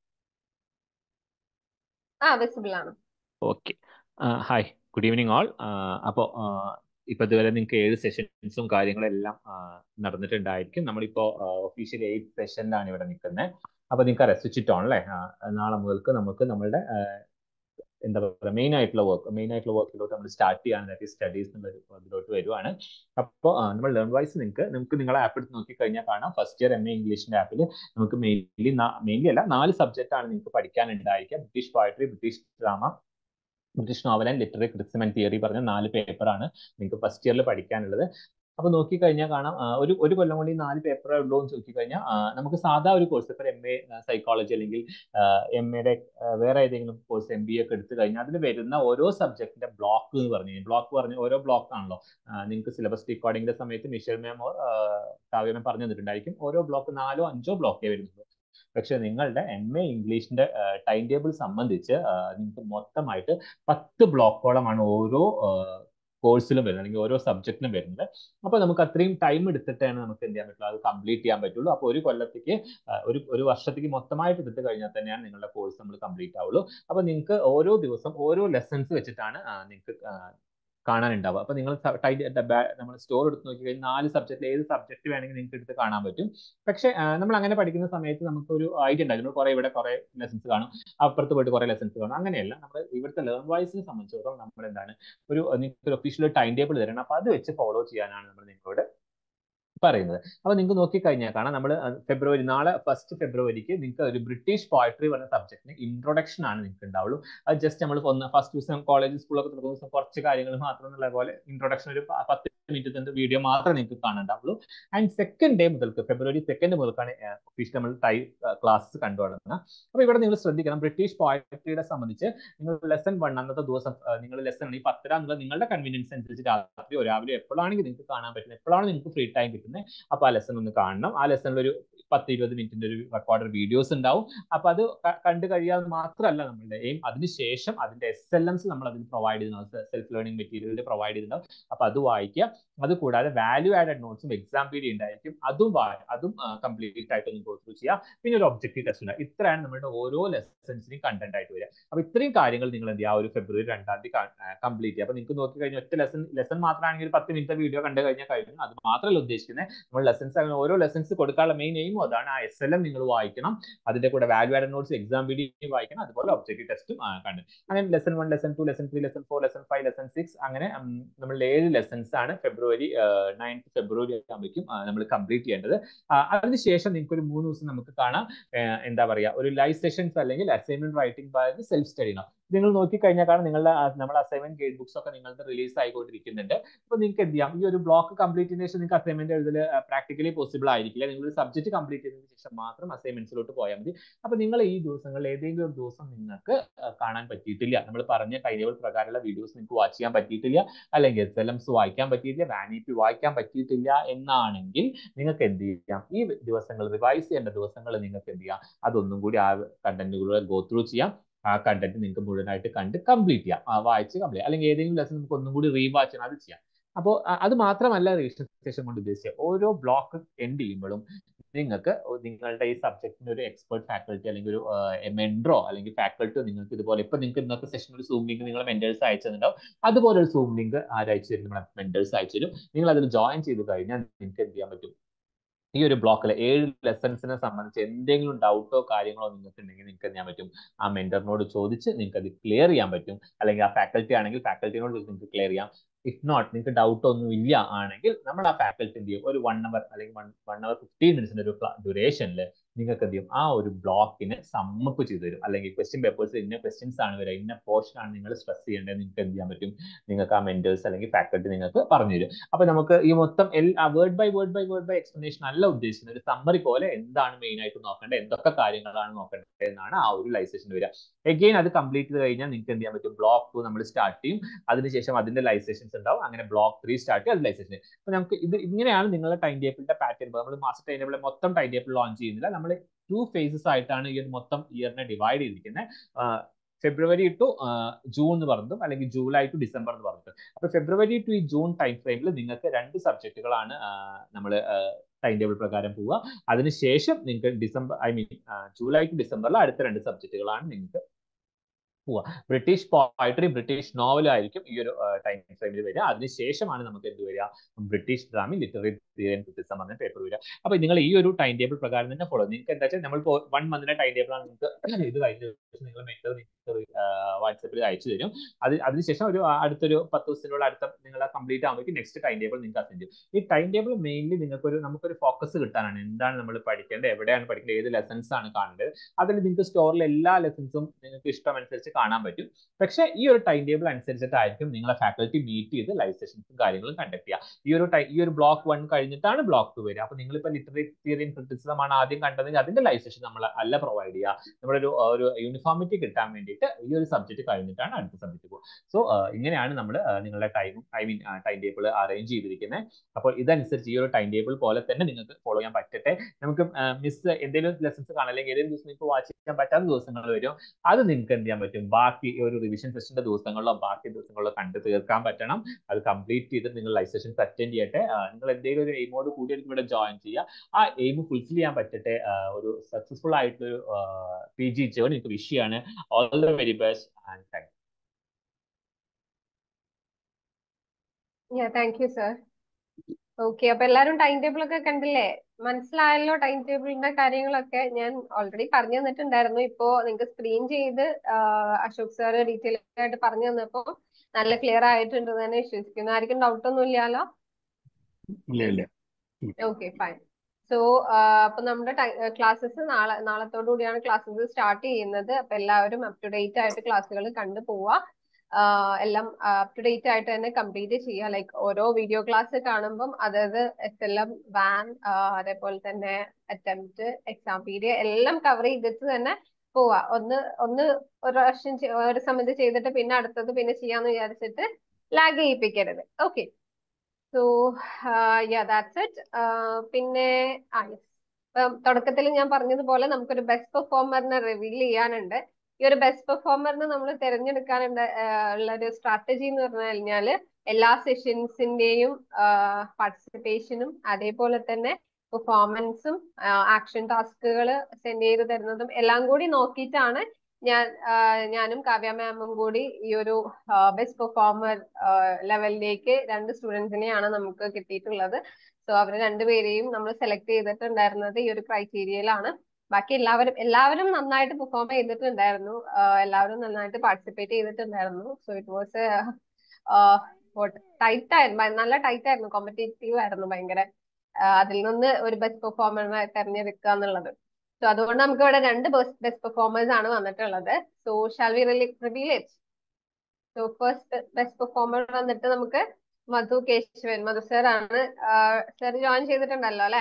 ആ വിസിബിൾ ആണ് okay hi good evening all അപ്പോൾ ഇപ്പൊ ഇതുവരെ നിങ്ങൾക്ക് ഏഴ് സെഷൻസും കാര്യങ്ങളും എല്ലാം നടന്നിട്ടുണ്ടായിരിക്കും നമ്മളിപ്പോ ഒഫീഷ്യൽ എയ്റ്റ് സെഷനിലാണ് ഇവിടെ നിൽക്കുന്നത് അപ്പൊ നിങ്ങൾക്ക് റെസ്റ്റ് ഓൺ അല്ലേ നാളെ മുതൽക്ക് നമുക്ക് നമ്മളുടെ എന്താ പറയുക മെയിൻ ആയിട്ടുള്ള വർക്ക് മെയിൻ ആയിട്ടുള്ള വർക്കിലോട്ട് നമ്മൾ സ്റ്റാർട്ട് ചെയ്യാണ് ദാറ്റ് ഈസ് സ്റ്റഡീസ് എന്നുള്ള അതിലോട്ട് വരുവാണ് അപ്പോൾ നമ്മൾ ലേൺ വൈസ് നിങ്ങൾക്ക് നമുക്ക് നിങ്ങളെ ആപ്പ് എടുത്ത് നോക്കി കഴിഞ്ഞാൽ കാണാം ഫസ്റ്റ് ഇയർ എം എ ഇംഗ്ലീഷിന്റെ ആപ്പിൽ നമുക്ക് മെയിൻലി മെയിൻലി അല്ല നാല് സബ്ജക്റ്റ് ആണ് നിങ്ങൾക്ക് പഠിക്കാനുണ്ടായിരിക്കുക British poetry British drama British novel and literary criticism and theory പറഞ്ഞ നാല് പേപ്പറാണ് നിങ്ങൾക്ക് ഫസ്റ്റ് ഇയറിൽ പഠിക്കാനുള്ളത് അപ്പൊ നോക്കിക്കഴിഞ്ഞാൽ കാണാം ഒരു ഒരു കൊല്ലം കൊണ്ട് ഈ നാല് പേപ്പറേ ഉള്ളൂ എന്ന് നോക്കിക്കഴിഞ്ഞാൽ നമുക്ക് സാധാ ഒരു കോഴ്സ് ഇപ്പൊ എം എ സൈക്കോളജി അല്ലെങ്കിൽ എം എയുടെ വേറെ ഏതെങ്കിലും കോഴ്സ് എം ബി ഒക്കെ എടുത്തു കഴിഞ്ഞാൽ അതിൽ വരുന്ന ഓരോ സബ്ജക്റ്റിന്റെ ബ്ലോക്ക് എന്ന് പറഞ്ഞു കഴിഞ്ഞാൽ ബ്ലോക്ക് പറഞ്ഞ ഓരോ ബ്ലോക്ക് ആണല്ലോ നിങ്ങൾക്ക് സിലബസ് റെക്കോർഡിംഗിന്റെ സമയത്ത് Michelle ma'am or Kavya ma'am പറഞ്ഞു തന്നിട്ടുണ്ടായിരിക്കും ഓരോ ബ്ലോക്ക് നാലോ അഞ്ചോ ബ്ലോക്കേ വരുന്നുള്ളൂ പക്ഷെ നിങ്ങളുടെ എം എ ഇംഗ്ലീഷിന്റെ ടൈം ടേബിൾ സംബന്ധിച്ച് നിങ്ങൾക്ക് മൊത്തമായിട്ട് പത്ത് ബ്ലോക്കോളമാണ് ഓരോ കോഴ്സിലും വരുന്നത് അല്ലെങ്കിൽ ഓരോ സബ്ജക്റ്റിനും വരുന്നത് അപ്പോൾ നമുക്ക് അത്രയും ടൈം എടുത്തിട്ടാണ് നമുക്ക് എന്ത് ചെയ്യാൻ പറ്റുള്ളൂ അത് കംപ്ലീറ്റ് ചെയ്യാൻ പറ്റുള്ളൂ അപ്പോൾ ഒരു കൊല്ലത്തേക്ക് ഒരു ഒരു വർഷത്തേക്ക് മൊത്തമായിട്ട് എടുത്തു കഴിഞ്ഞാൽ തന്നെയാണ് നിങ്ങളുടെ കോഴ്സ് നമ്മൾ കംപ്ലീറ്റ് ആവുള്ളൂ അപ്പോൾ നിങ്ങൾക്ക് ഓരോ ദിവസം ഓരോ ലെസൺസ് വെച്ചിട്ടാണ് നിങ്ങൾക്ക് കാണാനുണ്ടാവുക അപ്പൊ നിങ്ങൾ നമ്മൾ സ്റ്റോർ എടുത്ത് നോക്കി കഴിഞ്ഞാൽ നാല് സബ്ജക്റ്റിൽ ഏത് സബ്ജക്ട് വേണമെങ്കിൽ നിങ്ങൾക്ക് എടുത്ത് കാണാൻ പറ്റും പക്ഷെ നമ്മൾ അങ്ങനെ പഠിക്കുന്ന സമയത്ത് നമുക്ക് ഒരു ഐഡിയ ഉണ്ടാവും നമ്മൾ കുറെ ഇവിടെ കുറെ ലെസൺസ് കാണും അപ്പുറത്ത് പോയിട്ട് കുറെ ലെസൺസ് കാണും അങ്ങനെയല്ല നമ്മൾ ഇവിടുത്തെ ലേൺ വൈസിനെ സംബന്ധിച്ചിടത്തോളം നമ്മൾ എന്താണ് ഒരു നിങ്ങൾക്ക് ഒരു ഒഫീഷ്യൽ ടൈം ടേബിൾ തരണം അപ്പൊ അത് വെച്ച് ഫോളോ ചെയ്യാനാണ് നമ്മൾ നിങ്ങളോട് പറയുന്നത് അപ്പൊ നിങ്ങൾക്ക് നോക്കിക്കഴിഞ്ഞാൽ കാണാം നമ്മൾ ഫെബ്രുവരി നാളെ ഫസ്റ്റ് ഫെബ്രുവരിക്ക് നിങ്ങൾക്ക് ഒരു ബ്രിട്ടീഷ് പോയട്രി പറഞ്ഞ സബ്ജക്റ്റിന് ഇൻട്രൊഡക്ഷൻ ആണ് നിങ്ങൾക്ക് ഉണ്ടാവുള്ളൂ അത് ജസ്റ്റ് നമ്മൾ ഒന്ന് ഫസ്റ്റ് ദിവസം കോളേജ് സ്കൂളൊക്കെ തുറക്കുന്ന ദിവസം കുറച്ച് കാര്യങ്ങൾ മാത്രം എന്നുള്ള പോലെ ഇൻട്രൊഡക്ഷൻ ഒരു പത്ത് മിനിറ്റ് വീഡിയോ മാത്രമേ നിങ്ങൾക്ക് കാണാനുണ്ടാവുള്ളൂ ആൻഡ് സെക്കൻഡ് ഡേ മുതൽക്ക് ഫെബ്രുവരി സെക്കൻഡ് മുതൽക്കാണ് ഒഫീഷ്യൽ നമ്മൾ ടൈ ക്ലാസ്സസ് കണ്ടുവരുന്നത് അപ്പൊ ഇവിടെ നിങ്ങൾ ശ്രദ്ധിക്കണം ബ്രിട്ടീഷ് പോയട്രിയെ സംബന്ധിച്ച് നിങ്ങൾ ലെസൺ വൺ അന്നത്തെ ദിവസം നിങ്ങൾ ലെസൺ ഈ പത്തര എന്നുള്ള നിങ്ങളുടെ കൺവീനിയൻസ് അനുസരിച്ച് രാത്രി രാവിലെ എപ്പോഴാണെങ്കിൽ നിങ്ങൾക്ക് കാണാൻ പറ്റുന്നത് എപ്പോഴാണ് നിങ്ങൾക്ക് ഫ്രീ ടൈം കിട്ടുന്നത് അപ്പൊ ആ ലെസൺ ഒന്ന് കാണണം ആ ലെസണിൽ ഒരു പത്ത് ഇരുപത് മിനിറ്റിന്റെ ഒരു റെക്കോർഡർ വീഡിയോസ് ഉണ്ടാവും അപ്പൊ അത് കണ്ടു കഴിയാതെ മാത്രമല്ല നമ്മളുടെ എയിം അതിനുശേഷം അതിന്റെ എസ് എൽ എംസ് നമ്മൾ അതിന് പ്രൊവൈഡ് ചെയ്യുന്നുണ്ട് സെൽഫ് ലേണിംഗ് മെറ്റീരിയൽ പ്രൊവൈഡ് ചെയ്യുന്നുണ്ടാവും അപ്പൊ അത് വായിക്കുക അത് കൂടാതെ വാല്യൂ ആഡഡ് നോട്ട്സും എക്സാം പീരിയഡ് ഉണ്ടായിരിക്കും അതും അതും കംപ്ലീറ്റ് ആയിട്ട് ഒന്ന് ഗോ ത്രൂ ചെയ്യുക പിന്നെ ഒരു ഒബ്ജക്റ്റീവ് ടെസ്റ്റ് ഉണ്ട് ഇത്രയാണ് നമ്മുടെ ഓരോ ലെസൺസിനും കണ്ടന്റ് ആയിട്ട് വരിക അപ്പൊ ഇത്രയും കാര്യങ്ങൾ നിങ്ങൾ എന്ത് ചെയ്യുക ഒരു ഫെബ്രുവരി രണ്ടാം തീയതി കംപ്ലീറ്റ് ചെയ്യുക അപ്പൊ നിങ്ങൾക്ക് നോക്കി കഴിഞ്ഞാൽ ഒറ്റ ലെസൺ ലെസൺ മാത്രമാണെങ്കിൽ പത്ത് മിനിറ്റ് വീഡിയോ കണ്ടു കഴിഞ്ഞാൽ കഴിഞ്ഞു അത് മാത്രമല്ല ഉദ്ദേശിക്കുന്നത് നമ്മൾ ലെസൺസ് അങ്ങനെ ഓരോ ലെസൺസ് കൊടുക്കാനുള്ള മെയിൻ എയിമും അതാണ് ആ എസ് എൽ എം നിങ്ങൾ വായിക്കണം അതിന്റെ കൂടെ value added notes exam video വായിക്കണം അതുപോലെ ഒബ്ജക്റ്റീവ് ടെസ്റ്റും കണ്ടു അങ്ങനെ lesson one lesson two lesson three lesson four lesson five lesson six അങ്ങനെ നമ്മൾ ഏഴ് ലെസൺസ് ആണ് ഫെബ്രുവരി നയൻത്ത് ഫെബ്രുവരി ആകുമ്പോഴേക്കും നമ്മൾ കംപ്ലീറ്റ് ചെയ്യേണ്ടത് അതിനുശേഷം നിങ്ങൾക്ക് ഒരു മൂന്ന് ദിവസം നമുക്ക് കാണാം എന്താ പറയുക ഒരു ലൈവ് സെഷൻസ് അല്ലെങ്കിൽ assignment writing by self study ആണ് നിങ്ങൾ നോക്കിക്കഴിഞ്ഞാൽ കാരണം നിങ്ങളുടെ നമ്മുടെ അസൈൻമെന്റ് ഗൈഡ് ബുക്സ് ഒക്കെ നിങ്ങളുടെ റിലീസ് ആയിക്കൊണ്ടിരിക്കുന്നുണ്ട് അപ്പൊ നിങ്ങൾക്ക് എന്ത് ചെയ്യാം ഈ ഒരു ബ്ലോക്ക് കംപ്ലീറ്റ് ചെയ്തതിനു ശേഷം നിങ്ങൾക്ക് അസൈൻമെന്റ് എഴുതൽ പ്രാക്ടിക്കലി പോസിബിൾ ആയിരിക്കില്ല നിങ്ങൾ ഒരു സബ്ജക്ട് കംപ്ലീറ്റ് ചെയ്തതിനു ശേഷം മാത്രം അസൈൻമെന്റ്സിലോട്ട് പോയാൽ മതി അപ്പൊ നിങ്ങൾ ഈ ദിവസങ്ങളിൽ ഏതെങ്കിലും ഒരു ദിവസം നിങ്ങൾക്ക് കാണാൻ പറ്റിയിട്ടില്ല നമ്മൾ പറഞ്ഞ ടൈം ടേബിൾ പ്രകാരമുള്ള വീഡിയോസ് നിങ്ങൾക്ക് വാച്ച് ചെയ്യാൻ പറ്റിയിട്ടില്ല അല്ലെങ്കിൽ എസ് എൽ എംസ് വായിക്കാൻ പറ്റിയിട്ടില്ല വാനിറ്റി വായിക്കാൻ പറ്റിയിട്ടില്ല എന്നാണെങ്കിൽ നിങ്ങൾക്ക് എന്ത് ചെയ്യാം ഈ ദിവസങ്ങൾ റിവൈസ് ചെയ്യേണ്ട ദിവസങ്ങൾ നിങ്ങൾക്ക് എന്ത് ചെയ്യാം അതൊന്നും കൂടി ആ കണ്ടന്റുകൾ ഗോ ത്രൂ ചെയ്യാം ആ കണ്ടന്റ് നിങ്ങൾക്ക് മുഴുവനായിട്ട് കണ്ട് കംപ്ലീറ്റ് ചെയ്യാം ആ വായിച്ച് കംപ്ലീറ്റ് അല്ലെങ്കിൽ ഏതെങ്കിലും ലെസൺ നമുക്ക് ഒന്നും കൂടി റീവാച്ച് ചെയ്യണം അത് ചെയ്യാം അപ്പോൾ അത് മാത്രമല്ല രജിസ്ട്രേഷൻ സെഷൻ കൊണ്ട് ഉദ്ദേശിച്ചത് ഓരോ ബ്ലോക്ക് എൻഡ് ചെയ്യുമ്പോഴും നിങ്ങൾക്ക് നിങ്ങളുടെ ഈ സബ്ജക്റ്റിന് ഒരു എക്സ്പെർട്ട് ഫാക്കൽറ്റി അല്ലെങ്കിൽ ഒരു മെൻഡറോ അല്ലെങ്കിൽ ഫാക്കൽറ്റിയോ നിങ്ങൾക്ക് ഇതുപോലെ ഇപ്പൊ നിങ്ങൾക്ക് ഇന്നത്തെ സെഷൻ ഒരു സൂം ലിങ്ക് നിങ്ങളെ മെന്റേഴ്സ് അയച്ചിട്ടുണ്ടാവും അതുപോലെ ഒരു സൂം ലിങ്ക് ആരയച്ചു തരും നമ്മുടെ മെന്റേഴ്സ് അയച്ചു തരും നിങ്ങൾ അതിൽ ജോയിൻ ചെയ്ത് കഴിഞ്ഞാൽ നിങ്ങൾക്ക് എന്ത് ചെയ്യാൻ പറ്റും ഈ ഒരു ബ്ലോക്കിൽ ഏഴ് ലെസൺസിനെ സംബന്ധിച്ച് എന്തെങ്കിലും ഡൗട്ടോ കാര്യങ്ങളോ നിങ്ങൾക്ക് ഉണ്ടെങ്കിൽ നിങ്ങൾക്ക് എന്ത് ചെയ്യാൻ പറ്റും ആ മെന്ററിനോട് ചോദിച്ച് നിങ്ങൾക്ക് അത് ക്ലിയർ ചെയ്യാൻ പറ്റും അല്ലെങ്കിൽ ആ ഫാക്കൽറ്റി ആണെങ്കിൽ ഫാക്കൽറ്റിനോട് നിങ്ങൾക്ക് ക്ലിയർ ചെയ്യാം ഇഫ് നോട്ട് നിങ്ങൾക്ക് ഡൗട്ട് ഒന്നും ഇല്ല ആണെങ്കിൽ നമ്മൾ ആ ഫാക്കൽറ്റി എന്ത് ചെയ്യും ഒരു വൺ അവർ അല്ലെങ്കിൽ വൺ വൺ അവർ ഫിഫ്റ്റീൻ മിനിറ്റ്സിന്റെ ഒരു ഡ്യൂറേഷനിൽ നിങ്ങൾക്ക് എന്ത് ചെയ്യും ആ ഒരു ബ്ലോക്കിന് സമ്മപ്പ് ചെയ്തു തരും അല്ലെങ്കിൽ ക്വസ്റ്റ്യൻ പേപ്പേഴ്സ് ഇന്ന ക്വസ്റ്റ്യൻസ് ആണ് വരിക ഇന്ന പോർഷൻ ആണ് നിങ്ങൾ സ്ട്രെസ് ചെയ്യേണ്ടത് നിങ്ങൾക്ക് എന്ത് ചെയ്യാൻ പറ്റും നിങ്ങൾക്ക് ആ മെന്റേഴ്സ് അല്ലെങ്കിൽ ഫാക്കൽറ്റി നിങ്ങൾക്ക് പറഞ്ഞു തരും അപ്പൊ നമുക്ക് ഈ മൊത്തം word by word by word by explanation അല്ല ഉദ്ദേശിക്കുന്നത് ഒരു സമ്മറി പോലെ എന്താണ് മെയിൻ ആയിട്ട് നോക്കേണ്ടത് എന്തൊക്കെ കാര്യങ്ങളാണ് നോക്കേണ്ടത് എന്നാണ് ആ ഒരു ലൈവ് സെഷൻ വരിക എഗെയിൻ അത് കംപ്ലീറ്റ് ചെയ്ത് കഴിഞ്ഞാൽ നിങ്ങൾക്ക് എന്ത് ചെയ്യാൻ പറ്റും ബ്ലോക്ക് ടു നമ്മൾ സ്റ്റാർട്ട് ചെയ്യും അതിനുശേഷം അതിന്റെ ലൈവ് സെഷൻസ് ഉണ്ടാവും അങ്ങനെ ബ്ലോക്ക് ത്രീ സ്റ്റാർട്ട് ചെയ്യും അത് ലൈവ് സെഷൻ അപ്പൊ നമുക്ക് ഇത് ഇങ്ങനെയാണ് നിങ്ങളുടെ ടൈം ടേബിളിന്റെ പാറ്റേൺ നമ്മൾ മാസ്റ്റർ ടൈം ടേബിൾ മൊത്തം ടൈം ടേബിൾ ലോഞ്ച് ചെയ്യുന്നില്ല നമ്മൾ ടു ഫേസസ് ആയിട്ടാണ് ഈ ഒരു മൊത്തം ഇയറിനെ ഡിവൈഡ് ചെയ്തിരിക്കുന്നത് ഫെബ്രുവരി ടു ജൂൺ എന്ന് പറഞ്ഞതും അല്ലെങ്കിൽ ജൂലൈ ടു ഡിസംബർ എന്ന് പറഞ്ഞത് അപ്പൊ ഫെബ്രുവരി ടു ഈ ജൂൺ ടൈം ഫ്രെയിമിൽ നിങ്ങൾക്ക് രണ്ട് സബ്ജക്റ്റുകളാണ് നമ്മൾ ടൈം ടേബിൾ പ്രകാരം പോവുക അതിനുശേഷം നിങ്ങൾക്ക് December I mean July to ഡിസംബറിൽ അടുത്ത രണ്ട് സബ്ജക്റ്റുകളാണ് നിങ്ങൾക്ക് പോവുക ബ്രിട്ടീഷ് പോയട്രി ബ്രിട്ടീഷ് നോവലും ആയിരിക്കും ഈ ഒരു ടൈം ഫ്രെയിമിൽ വരിക അതിനുശേഷമാണ് നമുക്ക് എന്ത് വരിക British drama literary theory and criticism പറഞ്ഞ പേപ്പർ വരിക അപ്പൊ നിങ്ങൾ ഈ ഒരു ടൈം ടേബിൾ പ്രകാരം തന്നെ ഫോളോ നിങ്ങൾക്ക് എന്താ വെച്ചാൽ നമ്മൾ വൺ മന്തിന്റെ ടൈം ടേബിൾ ആണ് നിങ്ങൾക്ക് ഇത് കഴിഞ്ഞ നിങ്ങൾ മെന്റർ വാട്സാപ്പിൽ അയച്ചു തരും അത് അതിനുശേഷം ഒരു അടുത്തൊരു പത്ത് ദിവസത്തിനുള്ള അടുത്ത നിങ്ങൾ കംപ്ലീറ്റ് ആകുമ്പോഴേക്കും നെക്സ്റ്റ് ടൈം ടേബിൾ നിങ്ങൾക്ക് അസെൻഡ് ചെയ്യും ഈ ടൈം ടേബിൾ മെയിൻലി നിങ്ങൾക്കൊരു നമുക്കൊരു ഫോക്കസ് കിട്ടാനാണ് എന്താണ് നമ്മൾ പഠിക്കേണ്ടത് എവിടെയാണ് പഠിക്കേണ്ടത് ഏത് ലെസൺസ് ആണ് കാണേണ്ടത് അതിൽ നിങ്ങൾക്ക് സ്റ്റോറിൽ എല്ലാ ലെസൺസും നിങ്ങൾക്ക് ഇഷ്ടമനുസരിച്ച് കാണാൻ പറ്റും പക്ഷെ ഈ ഒരു ടൈം ടേബിൾ അനുസരിച്ചിട്ടായിരിക്കും നിങ്ങളെ ഫാക്കൽറ്റി മീറ്റ് ചെയ്ത് ലൈവ് സെഷൻസും കാര്യങ്ങളും കണ്ടക്ട് ചെയ്യുക ഈ ഒരു ഈ ഒരു ബ്ലോക്ക് വൺ കഴിഞ്ഞിട്ടാണ് ബ്ലോക്ക് ടു വരിക അപ്പൊ നിങ്ങളിപ്പോൾ ലിറ്റററി തിയറിയും ക്രിറ്റിസിസം ആണ് ആദ്യം കണ്ടതെങ്കിൽ അതിന്റെ ലൈവ് സെഷൻ നമ്മൾ അല്ല പ്രൊവൈഡ് ചെയ്യുക നമ്മളൊരു ഒരു യൂണിഫോമിറ്റി കിട്ടാൻ വേണ്ടിയിട്ട് ഈ ഒരു സബ്ജക്ട് കഴിഞ്ഞിട്ടാണ് അടുത്ത സബ്ജക്ട് പോകുക സോ ഇങ്ങനെയാണ് നമ്മൾ നിങ്ങളുടെ time I mean time table arrange ചെയ്തിരിക്കുന്നത് അപ്പോൾ ഇതനുസരിച്ച് ഈ ഒരു ടൈം ടേബിൾ പോലെ തന്നെ നിങ്ങൾക്ക് ഫോളോ ചെയ്യാൻ പറ്റട്ടെ നമുക്ക് മിസ് എന്തെങ്കിലും ലെസൺസ് കാണാം അല്ലെങ്കിൽ ഏതെങ്കിലും ദിവസം നിങ്ങൾക്ക് വാച്ച് ചെയ്യാൻ പറ്റാത്ത ദിവസങ്ങൾ വരും അത് നിങ്ങൾക്ക് എന്ത് ചെയ്യാൻ പറ്റും ബാക്കി ഒരു റിവിഷൻ സെഷന്റെ ദിവസങ്ങളിലോ ബാക്കി ദിവസങ്ങളിലോ കണ്ടു തീർക്കാൻ പറ്റണം അത് കംപ്ലീറ്റ് ചെയ്ത് നിങ്ങൾ ലൈവ് സെഷൻസ് അറ്റൻഡ് ചെയ്യട്ടെ നിങ്ങൾ എന്തെങ്കിലും ഒരു എയിമോട് കൂടി ഇവിടെ ജോയിൻ ചെയ്യുക ആ എയിം ഫുൾഫിൽ ചെയ്യാൻ പറ്റട്ടെ ഒരു സക്സസ്ഫുൾ ആയിട്ടൊരു പി ജി ജേൺ എനിക്ക് വിഷയമാണ് all the very best and thank thank you sir okay അപ്പൊ എല്ലാരും ടൈം ടേബിൾ ഒക്കെ കണ്ടില്ലേ മനസ്സിലായല്ലോ ടൈം ടേബിളിന്റെ കാര്യങ്ങളൊക്കെ ഞാൻ ഓൾറെഡി പറഞ്ഞു തന്നിട്ടുണ്ടായിരുന്നു ഇപ്പോ നിങ്ങൾക്ക് സ്ക്രീൻ ചെയ്ത് അശോക് സാർ ഡീറ്റെയിൽ ആയിട്ട് പറഞ്ഞു തന്നപ്പോ നല്ല ക്ലിയർ ആയിട്ടുണ്ട് തന്നെ വിശ്വസിക്കുന്നു ആർക്കും ഡൗട്ട് ഒന്നും ഇല്ലല്ലോ ഇല്ല ഇല്ല ഓക്കെ ഫൈൻ സോ അപ്പൊ നമ്മുടെ ക്ലാസ്സസ് നാളെ നാളത്തോടു കൂടിയാണ് ക്ലാസ്സസ് സ്റ്റാർട്ട് ചെയ്യുന്നത് അപ്പൊ എല്ലാവരും അപ് ടു ഡേറ്റ് ആയിട്ട് ക്ലാസ്സുകൾ കണ്ടു പോവാ എല്ലാം അപ് ടു ഡേറ്റ് ആയിട്ട് തന്നെ കംപ്ലീറ്റ് ചെയ്യുക ലൈക്ക് ഓരോ വീഡിയോ ക്ലാസ് കാണുമ്പം അതായത് എസ് എൽ എം വാൻ അതേപോലെ തന്നെ അറ്റംപ്റ്റ് എക്സാം പീരിയഡ് എല്ലാം കവർ ചെയ്തിട്ട് തന്നെ പോവാ ഒന്ന് ഒന്ന് ഒരു പ്രാവശ്യം ഒരു സമയത്ത് ചെയ്തിട്ട് പിന്നെ അടുത്തത് പിന്നെ ചെയ്യാന്ന് വിചാരിച്ചിട്ട് ലാഗ് ചെയ്യിപ്പിക്കരുത് okay so yeah that's it പിന്നെ ആ യെസ് തുടക്കത്തിൽ ഞാൻ പറഞ്ഞതുപോലെ നമുക്കൊരു ബെസ്റ്റ് പെർഫോമറിനെ റിവീൽ ചെയ്യാനുണ്ട് ഈ ഒരു ബെസ്റ്റ് പെർഫോമറിനെ നമ്മൾ തിരഞ്ഞെടുക്കാനുള്ള ഉള്ള ഒരു സ്ട്രാറ്റജി എന്ന് പറഞ്ഞു കഴിഞ്ഞാൽ എല്ലാ സെഷൻസിന്റെയും പാർട്ടിസിപ്പേഷനും അതേപോലെ തന്നെ പെർഫോമൻസും ആക്ഷൻ ടാസ്കുകൾ സെൻഡ് ചെയ്ത് തരുന്നതും എല്ലാം കൂടി നോക്കിയിട്ടാണ് ഞാൻ ഞാനും കാവ്യ മാമും കൂടി ഈ ഒരു ബെസ്റ്റ് പെർഫോമർ ലെവലിലേക്ക് രണ്ട് സ്റ്റുഡൻസിനെയാണ് നമുക്ക് കിട്ടിയിട്ടുള്ളത് സോ അവർ രണ്ടുപേരെയും നമ്മൾ സെലക്ട് ചെയ്തിട്ടുണ്ടായിരുന്നത് ഈ ഒരു ക്രൈറ്റീരിയയിലാണ് ബാക്കി എല്ലാവരും എല്ലാവരും നന്നായിട്ട് പെർഫോം ചെയ്തിട്ടുണ്ടായിരുന്നു എല്ലാവരും നന്നായിട്ട് പാർട്ടിസിപ്പേറ്റ് ചെയ്തിട്ടുണ്ടായിരുന്നു സോ ഇറ്റ് വാസ് ടൈറ്റ് ആയിരുന്നു നല്ല ടൈറ്റ് ആയിരുന്നു കോമ്പറ്റേറ്റീവ് ആയിരുന്നു ഭയങ്കര അതിൽ നിന്ന് ഒരു ബെസ്റ്റ് പെർഫോമറിനെ തെരഞ്ഞെടുക്കുക എന്നുള്ളത് സോ അതുകൊണ്ട് നമുക്ക് ഇവിടെ രണ്ട് ബെസ്റ്റ് പെർഫോമേഴ്സ് ആണ് വന്നിട്ടുള്ളത് so shall we reveal it so first best performer വന്നിട്ട് നമുക്ക് മധു കേശവൻ മധു സർ ആണ് സർ ജോയിൻ ചെയ്തിട്ടുണ്ടല്ലോ അല്ലെ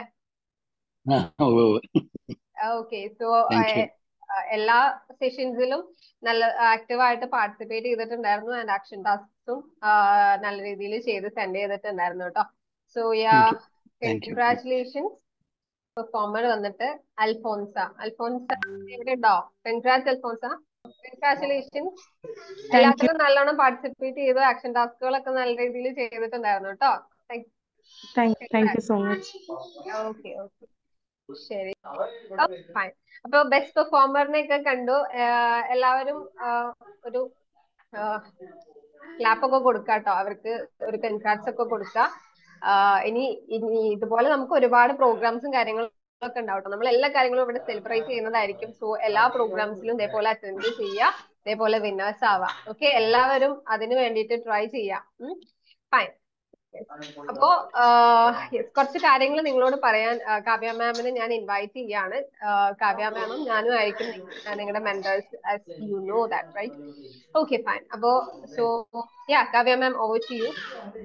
ഓക്കെ സോ എല്ലാ സെഷൻസിലും നല്ല ആക്റ്റീവ് ആയിട്ട് പാർട്ടിസിപ്പേറ്റ് ചെയ്തിട്ടുണ്ടായിരുന്നു ആൻഡ് ആക്ഷൻ ടാസ്കും നല്ല രീതിയിൽ ചെയ്ത് സെൻഡ് ചെയ്തിട്ടുണ്ടായിരുന്നു കേട്ടോ സോ യാ കൺഗ്രാറ്റുലേഷൻസ് പെർഫോമർ വന്നിട്ട് അൽഫോൻസ അൽഫോൻസ എവിടെ ഉണ്ടോ കൺഗ്രാറ്റ്സ് അൽഫോൻസ കൺഗ്രാറ്റുലേഷൻസ് എല്ലാത്തിലും നല്ലോണം പാർട്ടിസിപ്പേറ്റ് ചെയ്തു ആക്ഷൻ ടാസ്കുകളൊക്കെ നല്ല രീതിയിൽ ചെയ്തിട്ടുണ്ടായിരുന്നു കേട്ടോ thank you so much okay okay ശരി ഫൈൻ അപ്പൊ ബെസ്റ്റ് പെർഫോമറിനെ ഒക്കെ കണ്ടു എല്ലാവരും ഒരു ക്ലാപ്പ് ഒക്കെ കൊടുക്കാട്ടോ അവർക്ക് ഒരു കൺഗ്രാറ്റ്സ് ഒക്കെ കൊടുക്കാം ഇനി ഇനി ഇതുപോലെ നമുക്ക് ഒരുപാട് പ്രോഗ്രാംസും കാര്യങ്ങളും ഒക്കെ ഉണ്ടാവട്ടെ നമ്മൾ എല്ലാ കാര്യങ്ങളും ഇവിടെ സെലിബ്രേറ്റ് ചെയ്യുന്നതായിരിക്കും സോ എല്ലാ പ്രോഗ്രാംസിലും ഇതേപോലെ അറ്റൻഡ് ചെയ്യുക ഇതേപോലെ വിന്നേഴ്സ് ആവാം ഓക്കെ എല്ലാവരും അതിന് വേണ്ടിയിട്ട് ട്രൈ ചെയ്യാം ഫൈൻ അപ്പോ കുറച്ച് കാര്യങ്ങൾ നിങ്ങളോട് പറയാൻ കാവ്യ മാമിനെ ഞാൻ ഇൻവൈറ്റ് ചെയ്യാണ് കാവ്യ മാമും ഞാനും ആയിരിക്കും നിങ്ങളുടെ mentors you know that right okay fine അപ്പോ so yeah Kavya ma'am over to you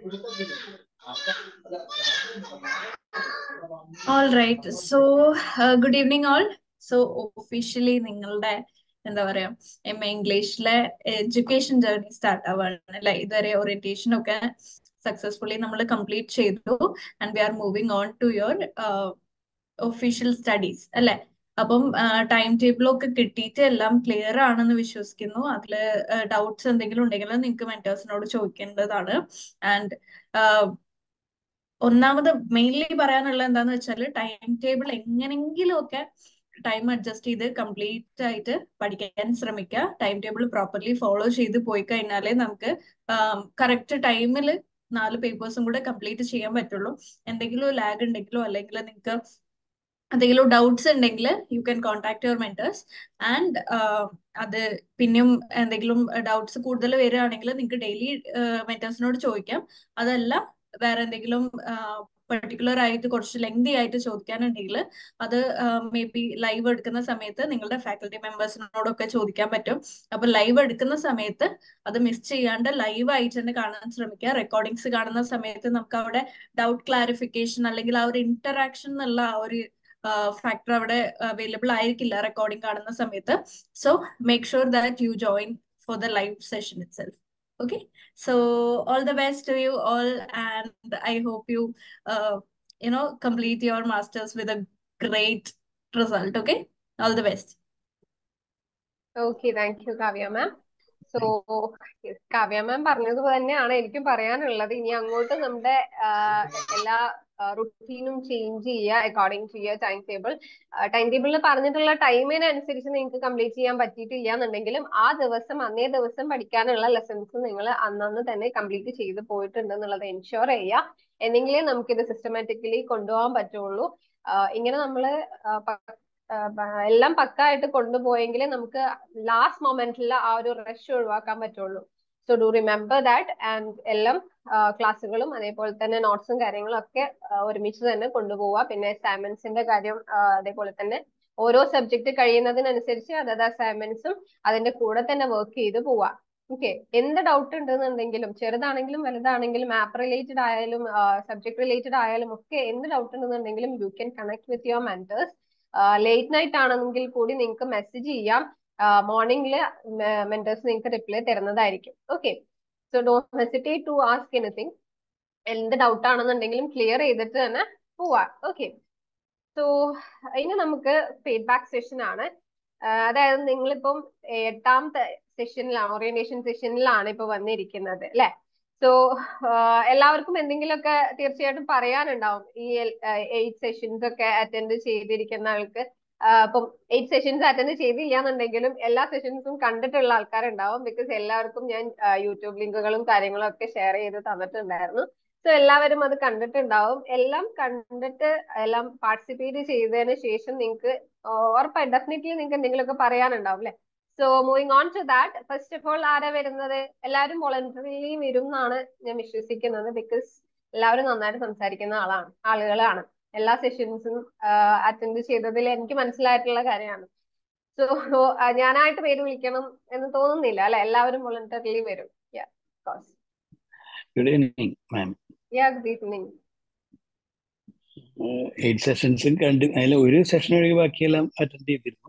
all right so good evening all so officially നിങ്ങളുടെ എന്താ പറയാ എം എ ഇംഗ്ലീഷിലെ എഡ്യൂക്കേഷൻ ജേർണി സ്റ്റാർട്ട് ആവാണ് അല്ലെ ഇതുവരെ ഓറിയന്റേഷൻ ഒക്കെ സക്സസ്ഫുള്ളി നമ്മൾ കംപ്ലീറ്റ് ചെയ്തു and we are moving on to your official studies അല്ലെ അപ്പം ടൈം ടേബിൾ ഒക്കെ കിട്ടിയിട്ട് എല്ലാം ക്ലിയർ ആണെന്ന് വിശ്വസിക്കുന്നു അതിൽ ഡൗട്ട്സ് എന്തെങ്കിലും ഉണ്ടെങ്കിൽ നിങ്ങൾക്ക് മെന്റേഴ്സിനോട് ചോദിക്കേണ്ടതാണ് ആൻഡ് ഒന്നാമത് മെയിൻലി പറയാനുള്ളത് എന്താന്ന് വെച്ചാൽ ടൈം ടേബിൾ എങ്ങനെങ്കിലും ഒക്കെ ടൈം അഡ്ജസ്റ്റ് ചെയ്ത് കംപ്ലീറ്റ് ആയിട്ട് പഠിക്കാൻ ശ്രമിക്കുക ടൈം ടേബിൾ പ്രോപ്പർലി ഫോളോ ചെയ്ത് പോയി കഴിഞ്ഞാലേ നമുക്ക് കറക്റ്റ് ടൈമിൽ നാല് പേപ്പേഴ്സും കൂടെ കംപ്ലീറ്റ് ചെയ്യാൻ പറ്റുള്ളൂ എന്തെങ്കിലും ലാഗ് ഉണ്ടെങ്കിലോ അല്ലെങ്കിൽ നിങ്ങൾക്ക് എന്തെങ്കിലും ഡൗട്ട്സ് ഉണ്ടെങ്കിൽ you can contact your mentors and അത് പിന്നെയും എന്തെങ്കിലും ഡൗട്ട്സ് കൂടുതൽ വരികയാണെങ്കിൽ നിങ്ങൾക്ക് ഡെയിലി മെന്റേഴ്സിനോട് ചോദിക്കാം അതല്ല വേറെ എന്തെങ്കിലും പെർട്ടിക്കുലർ ആയിട്ട് കുറച്ച് ലെങ്തി ആയിട്ട് ചോദിക്കാനുണ്ടെങ്കിൽ അത് മേ ബി ലൈവ് എടുക്കുന്ന സമയത്ത് നിങ്ങളുടെ ഫാക്കൽറ്റി മെമ്പേഴ്സിനോടൊക്കെ ചോദിക്കാൻ പറ്റും അപ്പൊ ലൈവ് എടുക്കുന്ന സമയത്ത് അത് മിസ് ചെയ്യാണ്ട് ലൈവ് ആയിട്ട് തന്നെ കാണാൻ ശ്രമിക്കുക റെക്കോർഡിങ്സ് കാണുന്ന സമയത്ത് നമുക്ക് അവിടെ ഡൗട്ട് ക്ലാരിഫിക്കേഷൻ അല്ലെങ്കിൽ ആ ഒരു ഇന്ററാക്ഷൻ എന്നുള്ള ആ ഒരു ഫാക്ടർ അവിടെ അവൈലബിൾ ആയിരിക്കില്ല റെക്കോർഡിംഗ് കാണുന്ന സമയത്ത് so make sure that you join for the live session itself okay so all the best to you all and i hope you uh, you know complete your masters with a great result okay all the best okay thank you kavya ma'am so Kavya ma'am പറഞ്ഞത് തന്നെയാണ് എനിക്കും പറയാനുള്ളത് ഇനി അങ്ങോട്ട് നമ്മുടെ എല്ലാ റുട്ടീനും change ചെയ്യുക according to your time table time ടേബിളിൽ പറഞ്ഞിട്ടുള്ള ടൈമിനനുസരിച്ച് നിങ്ങൾക്ക് കംപ്ലീറ്റ് ചെയ്യാൻ പറ്റിയിട്ടില്ല എന്നുണ്ടെങ്കിലും ആ ദിവസം അന്നേ ദിവസം പഠിക്കാനുള്ള ലെസൺസ് നിങ്ങൾ അന്നന്ന് തന്നെ കംപ്ലീറ്റ് ചെയ്ത് പോയിട്ടുണ്ട് എന്നുള്ളത് എൻഷുർ ചെയ്യുക എന്നെങ്കിലേ നമുക്കിത് സിസ്റ്റമാറ്റിക്കലി കൊണ്ടുപോകാൻ പറ്റുള്ളൂ ഇങ്ങനെ നമ്മൾ എല്ലാം പക്കായിട്ട് കൊണ്ടുപോയെങ്കിലേ നമുക്ക് ലാസ്റ്റ് മൊമെന്റിൽ ആ ഒരു റഷ് ഒഴിവാക്കാൻ പറ്റുള്ളൂ so do remember that and എല്ലാം ക്ലാസ്സുകളും അതേപോലെ തന്നെ നോട്ട്സും കാര്യങ്ങളും ഒക്കെ ഒരുമിച്ച് തന്നെ കൊണ്ടുപോവുക പിന്നെ അസൈൻമെന്റ്സിന്റെ കാര്യം അതേപോലെ തന്നെ ഓരോ സബ്ജക്ട് കഴിയുന്നതിനനുസരിച്ച് അതത് അസൈൻമെന്റ്സും അതിന്റെ കൂടെ തന്നെ വർക്ക് ചെയ്ത് പോവുക ഓക്കെ എന്ത് ഡൗട്ട് ഉണ്ടെന്നുണ്ടെങ്കിലും ചെറുതാണെങ്കിലും വലുതാണെങ്കിലും ആപ്പ് റിലേറ്റഡ് ആയാലും സബ്ജക്ട് റിലേറ്റഡ് ആയാലും ഒക്കെ എന്ത് ഡൗട്ട് ഉണ്ടെന്നുണ്ടെങ്കിലും you can connect with your mentors late night ആണെങ്കിൽ കൂടി നിങ്ങൾക്ക് മെസ്സേജ് ചെയ്യാം മോർണിംഗിൽ മെന്റേഴ്സ് നിങ്ങൾക്ക് റിപ്ലൈ തരുന്നതായിരിക്കും okay so don't hesitate to ask anything എന്ത് ഡൗട്ട് ആണെന്നുണ്ടെങ്കിലും ക്ലിയർ ചെയ്തിട്ട് തന്നെ പോവാ ഓക്കെ സോ ഇനി നമുക്ക് ഫീഡ്ബാക്ക് സെഷൻ ആണ് അതായത് നിങ്ങളിപ്പം എട്ടാമത്തെ സെഷനിലാണ് ഓറിയന്റേഷൻ സെഷനിലാണ് ഇപ്പൊ വന്നിരിക്കുന്നത് അല്ലെ സോ എല്ലാവർക്കും എന്തെങ്കിലുമൊക്കെ തീർച്ചയായിട്ടും പറയാനുണ്ടാവും ഈ എയ്റ്റ് സെഷൻസ് ഒക്കെ അറ്റൻഡ് ചെയ്തിരിക്കുന്ന ആൾക്ക് ഇപ്പം എയ്റ്റ് സെഷൻസ് അറ്റൻഡ് ചെയ്തില്ല എന്നുണ്ടെങ്കിലും എല്ലാ സെഷൻസും കണ്ടിട്ടുള്ള ആൾക്കാരുണ്ടാവും ബിക്കോസ് എല്ലാവർക്കും ഞാൻ യൂട്യൂബ് ലിങ്കുകളും കാര്യങ്ങളും ഒക്കെ ഷെയർ ചെയ്ത് തന്നിട്ടുണ്ടായിരുന്നു സോ എല്ലാവരും അത് കണ്ടിട്ടുണ്ടാവും എല്ലാം കണ്ടിട്ട് എല്ലാം പാർട്ടിസിപ്പേറ്റ് ചെയ്തതിന് ശേഷം നിങ്ങൾക്ക് ഉറപ്പായി ഡെഫിനറ്റ്ലി നിങ്ങൾക്ക് എന്തെങ്കിലുമൊക്കെ പറയാനുണ്ടാവും അല്ലെ so moving on to that first of all ആരാ വരുന്നത് എല്ലാവരും വോളണ്ടറിലി വരും എന്നാണ് ഞാൻ വിശ്വസിക്കുന്നത് ബിക്കോസ് എല്ലാവരും നന്നായിട്ട് സംസാരിക്കുന്ന ആളാണ് ആളുകളാണ് എല്ലാ സെഷൻസും അറ്റൻഡ് ചെയ്തതിൽ എനിക്ക് മനസ്സിലായിട്ടുള്ള കാര്യമാണ് സോ ഞാനായിട്ട് പേര് വിളിക്കണം എന്ന് തോന്നുന്നില്ല അല്ലെ എല്ലാവരും വോളണ്ടറിലി വരും good evening ma'am yeah good evening eight സെഷൻസും കണ്ട് അതിൽ ഒരു സെഷൻ ഒഴികെ ബാക്കിയെല്ലാം അറ്റൻഡ് ചെയ്തിരുന്നു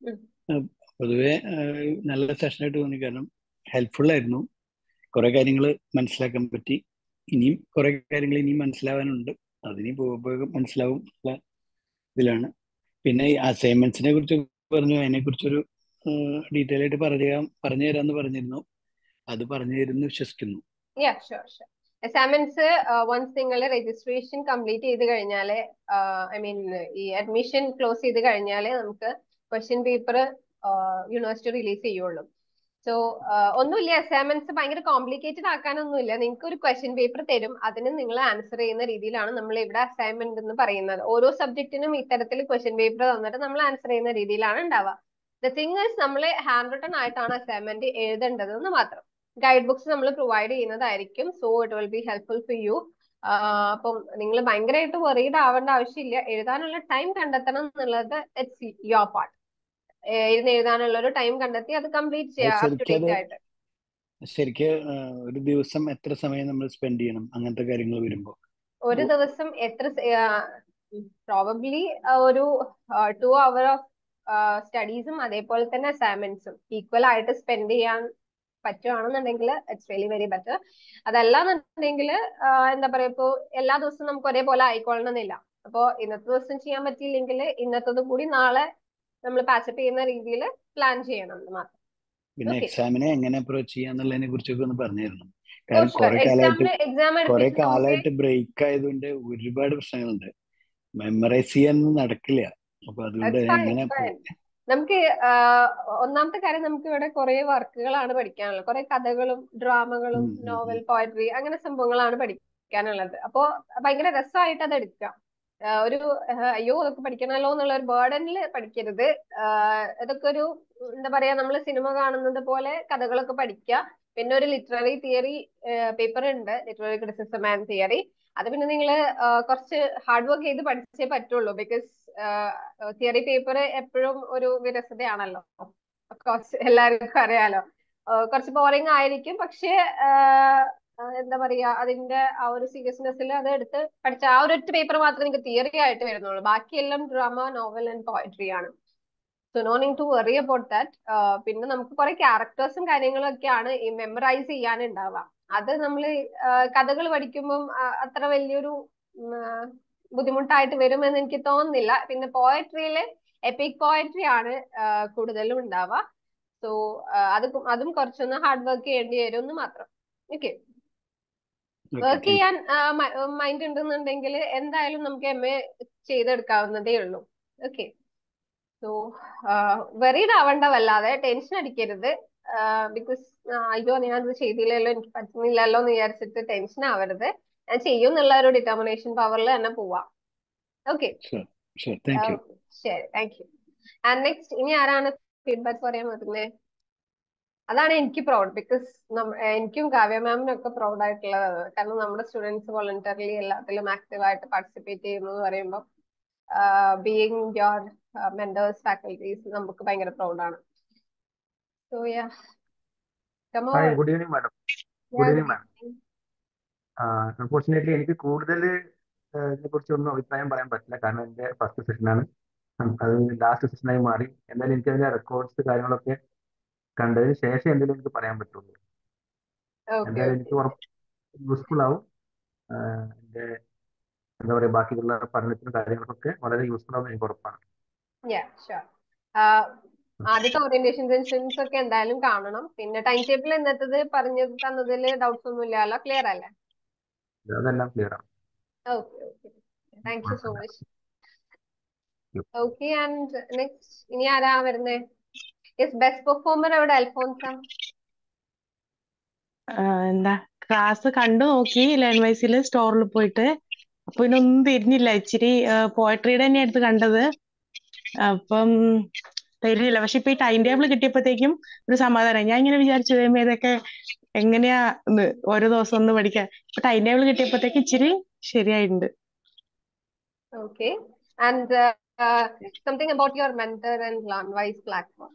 പൊതുവെ നല്ല സെഷനായിട്ട് തോന്നി കാരണം ഹെൽപ്ഫുൾ ആയിരുന്നു കുറെ കാര്യങ്ങൾ മനസ്സിലാക്കാൻ പറ്റി ഇനിയും കുറെ കാര്യങ്ങൾ ഇനിയും മനസ്സിലാവാനുണ്ട് അതിനി പോകുമ്പോൾ മനസ്സിലാവും ഇതിലാണ് പിന്നെ ഈ അസൈൻമെന്റ്സിനെ കുറിച്ച് പറഞ്ഞു അതിനെ കുറിച്ചൊരു ഡീറ്റെയിൽ ആയിട്ട് പറഞ്ഞു പറഞ്ഞു തരാമെന്ന് പറഞ്ഞിരുന്നു അത് പറഞ്ഞു തരുന്നു വിശ്വസിക്കുന്നു yeah sure sure assignments once നിങ്ങൾ രജിസ്ട്രേഷൻ കംപ്ലീറ്റ് ചെയ്ത് കഴിഞ്ഞാൽ ഐ മീൻ ഈ അഡ്മിഷൻ ക്ലോസ് ചെയ്ത് കഴിഞ്ഞാൽ നമുക്ക് ക്വസ്റ്റ്യൻ പേപ്പർ യൂണിവേഴ്സിറ്റി റിലീസ് ചെയ്യുള്ളൂ സോ ഒന്നുമില്ല അസൈൻമെന്റ്സ് ഭയങ്കര കോംപ്ലിക്കേറ്റഡ് ആക്കാനൊന്നുമില്ല നിങ്ങൾക്ക് ഒരു ക്വസ്റ്റ്യൻ പേപ്പർ തരും അതിന് നിങ്ങൾ ആൻസർ ചെയ്യുന്ന രീതിയിലാണ് നമ്മൾ ഇവിടെ അസൈൻമെന്റ് എന്ന് പറയുന്നത് ഓരോ സബ്ജക്റ്റിനും ഇത്തരത്തിൽ ക്വസ്റ്റ്യൻ പേപ്പർ തന്നിട്ട് നമ്മൾ ആൻസർ ചെയ്യുന്ന രീതിയിലാണ് ഉണ്ടാവുക ദ തിങ് ഇസ് നമ്മൾ ഹാൻഡ് റിട്ടൺ ആയിട്ടാണ് അസൈൻമെന്റ് എഴുതേണ്ടത് എന്ന് മാത്രം ഗൈഡ് ബുക്സ് നമ്മൾ പ്രൊവൈഡ് ചെയ്യുന്നതായിരിക്കും so it will be helpful for you അപ്പം നിങ്ങൾ ഭയങ്കരമായിട്ട് വെറീഡ് ആവേണ്ട ആവശ്യമില്ല എഴുതാനുള്ള ടൈം കണ്ടെത്തണം എന്നുള്ളത് ഇറ്റ്സ് യുവർ പാർട്ട് ഇരുന്ന് എഴുതാനുള്ള ഒരു ടൈം കണ്ടെത്തി അത് കംപ്ലീറ്റ് ചെയ്യാം അപ് ടു ഡേറ്റ് ആയിട്ട് ശരിക്ക് ഒരു ദിവസം എത്ര സമയം നമ്മൾ സ്പെൻഡ് ചെയ്യണം അങ്ങനത്തെ കാര്യങ്ങൾ വരുമ്പോൾ ഒരു ദിവസം എത്ര പ്രോബബ്ലി ഒരു ടു അവർ ഓഫ് സ്റ്റഡീസും അതേപോലെ തന്നെ അസൈൻമെന്റ്സും ഈക്വൽ ആയിട്ട് സ്പെൻഡ് ചെയ്യാൻ പറ്റുവാണെന്നുണ്ടെങ്കിൽ ഇറ്റ്സ് റിയലി വെരി ബെറ്റർ അതല്ലാന്നുണ്ടെങ്കിൽ എന്താ പറയാ ഇപ്പോ എല്ലാ ദിവസവും നമുക്ക് ഒരേപോലെ ആയിക്കൊള്ളണമെന്നില്ല അപ്പോ ഇന്നത്തെ ദിവസം ചെയ്യാൻ പറ്റിയില്ലെങ്കിൽ ഇന്നത്തത് കൂടി നാളെ നമ്മൾ പാച്ചപ്പ് ചെയ്യുന്ന രീതിയിൽ പ്ലാൻ ചെയ്യണം എന്ന് മാത്രം പിന്നെ എക്സാമിനെ എങ്ങനെ അപ്രോച്ച് ചെയ്യാന്നുള്ളതിനെ കുറിച്ചൊക്കെ ഒന്ന് പറഞ്ഞിരുന്നു കാരണം കുറെ കാലമായിട്ട് കുറെ കാലമായിട്ട് ബ്രേക്ക് ആയതുകൊണ്ട് ഒരുപാട് പ്രശ്നങ്ങളുണ്ട് മെമ്മറൈസ് ചെയ്യാനൊന്നും നടക്കില്ല അപ്പൊ അതുകൊണ്ട് എങ്ങനെ നമുക്ക് ഒന്നാമത്തെ കാര്യം നമുക്ക് ഇവിടെ കുറെ വർക്കുകളാണ് പഠിക്കാനുള്ളത് കുറെ കഥകളും ഡ്രാമകളും നോവൽ പോയട്രി അങ്ങനെ സംഭവങ്ങളാണ് പഠിക്കാനുള്ളത് അപ്പോ ഭയങ്കര രസമായിട്ട് അത് എടുക്കാം ഒരു അയ്യോ അതൊക്കെ പഠിക്കണമല്ലോ എന്നുള്ള ഒരു ബേർഡനിൽ പഠിക്കരുത് ഇതൊക്കെ ഒരു എന്താ പറയാ നമ്മൾ സിനിമ കാണുന്നത് പോലെ കഥകളൊക്കെ പഠിക്കുക പിന്നെ ഒരു ലിറ്റററി തിയറി പേപ്പർ ഉണ്ട് ലിറ്റററി ക്രിറ്റിസിസം ആൻഡ് തിയറി അത് പിന്നെ നിങ്ങൾ കുറച്ച് ഹാർഡ് വർക്ക് ചെയ്ത് പഠിച്ചേ പറ്റുള്ളൂ ബിക്കോസ് തിയറി പേപ്പർ എപ്പോഴും ഒരു വിരസതയാണല്ലോ കോഴ്സ് എല്ലാവർക്കും അറിയാലോ കുറച്ച് ബോറിംഗ് ആയിരിക്കും പക്ഷേ എന്താ പറയാ അതിന്റെ ആ ഒരു സീരിയസ്നെസ്സിൽ അത് എടുത്ത് പഠിച്ച ആ ഒരു ഒറ്റ പേപ്പർ മാത്രമേ നിങ്ങൾക്ക് തിയറി ആയിട്ട് വരുന്നുള്ളൂ ബാക്കിയെല്ലാം ഡ്രാമ നോവൽ ആൻഡ് പോയട്രി ആണ് so no need to worry about that പിന്നെ നമുക്ക് കുറെ ക്യാരക്ടേഴ്സും കാര്യങ്ങളും ഒക്കെയാണ് ഈ മെമ്മറൈസ് ചെയ്യാനുണ്ടാവുക അത് നമ്മൾ കഥകൾ പഠിക്കുമ്പം അത്ര വലിയൊരു ബുദ്ധിമുട്ടായിട്ട് വരുമെന്ന് എനിക്ക് തോന്നുന്നില്ല പിന്നെ പോയട്രിയില് എപ്പിക് പോയട്രി ആണ് കൂടുതലും ഉണ്ടാവുക സോ അത് അതും കുറച്ചൊന്ന് ഹാർഡ് വർക്ക് ചെയ്യേണ്ടി വരും എന്ന് മാത്രം okay okay work thank you ചെയ്യാൻ മൈൻഡ് ഉണ്ടെന്നുണ്ടെങ്കിൽ എന്തായാലും നമുക്ക് എം എ ചെയ്തെടുക്കാവുന്നതേ ഉള്ളൂ ഓക്കെ സോ വെറീഡ് ആവണ്ട വല്ലാതെ ടെൻഷൻ അടിക്കരുത് ബിക്കോസ് അയ്യോ ഞാനത് ചെയ്തില്ലല്ലോ എനിക്ക് പറ്റുന്നില്ലല്ലോ എന്ന് വിചാരിച്ചിട്ട് ടെൻഷൻ ആവരുത് ഞാൻ ചെയ്യും എന്നുള്ള ഒരു ഡിറ്റർമിനേഷൻ പവറിൽ തന്നെ പോവാം okay sure sure thank you ശരി താങ്ക് യു ആൻഡ് നെക്സ്റ്റ് ഇനി ആരാണ് ഫീഡ്ബാക്ക് പറയാൻ വരുന്നത് അതാണ് എനിക്ക് പ്രൗഡ് ബിക്കോസ് എനിക്കും കാവ്യ മാമിനും ഒക്കെ പ്രൗഡ് ആയിട്ടുള്ളത് അത്. കാരണം നമ്മുടെ സ്റ്റുഡൻസ് വോളണ്ടറിലി എല്ലാത്തിലും ആക്റ്റീവ് ആയിട്ട് പാർട്ടിസിപ്പേറ്റ് ചെയ്യുന്നു എന്ന് പറയുമ്പോൾ ബീയിങ് യുവർ മെന്റേഴ്സ് ഫാക്കൽറ്റീസ് നമുക്ക് ഭയങ്കര പ്രൗഡാണ് so yeah come on hi good evening madam good evening ma'am unfortunately എനിക്ക് കൂടുതൽ ഇതിനെ കുറിച്ച് ഒന്നും അഭിപ്രായം പറയാൻ പറ്റില്ല കാരണം എൻ്റെ ഫസ്റ്റ് സെഷനാണ് അത് ലാസ്റ്റ് സെഷനായി മാറി എന്നാലും എനിക്ക് അതിന്റെ റെക്കോർഡ്സ് കാര്യങ്ങളൊക്കെ കണ്ടതിന് ശേഷം എന്തെങ്കിലും എനിക്ക് പറയാൻ പറ്റുള്ളൂ ഓക്കെ എന്തായാലും എനിക്ക് ഉറപ്പ് യൂസ്ഫുൾ ആവും ആഹ് എൻ്റെ എന്താ പറയുക ബാക്കിയുള്ള പഠനത്തിനും കാര്യങ്ങൾക്കൊക്കെ വളരെ യൂസ്ഫുൾ ആവും എനിക്ക് ഉറപ്പാണ് യാ ഷുവർ ആദ്യത്തെ ഓറിയന്റേഷൻ സെഷൻസ് ഒക്കെ എന്തായാലും കാണണം പിന്നെ ടൈം ടേബിൾ ഇന്നത്തത് പറഞ്ഞു തന്നതിൽ ഡൗട്ട്സ് ഒന്നും ഇല്ലല്ലോ ക്ലിയർ അല്ലേ അതെല്ലാം ക്ലിയർ ആണ് okay okay thank you so much okay and next ഇനി ആരാ വരുന്നേ യെസ് ബെസ്റ്റ് പെർഫോമർ എവിടെ അൽഫോൻസ ആ, എന്താ ക്ലാസ് കണ്ടു നോക്കി ലേൺവൈസിൽ സ്റ്റോറിൽ പോയിട്ട് അപ്പൊ ഇതിനൊന്നും തിരിഞ്ഞില്ല ഇച്ചിരി പോയട്രിയുടെ തന്നെ എടുത്ത് കണ്ടത് അപ്പം തിരിഞ്ഞില്ല പക്ഷെ ഇപ്പൊ ഈ ടൈം ടേബിൾ കിട്ടിയപ്പോഴത്തേക്കും ഒരു സമാധാനം ഞാൻ ഇങ്ങനെ വിചാരിച്ചു ദൈവമേ ഇതൊക്കെ എങ്ങനെയാ എന്ന് ഓരോ ദിവസം ഒന്ന് പഠിക്കാൻ ഇപ്പൊ ടൈം ടേബിൾ കിട്ടിയപ്പോഴത്തേക്ക് ഇച്ചിരി ശരിയായിട്ടുണ്ട് okay and something about your mentor and Learnwise platform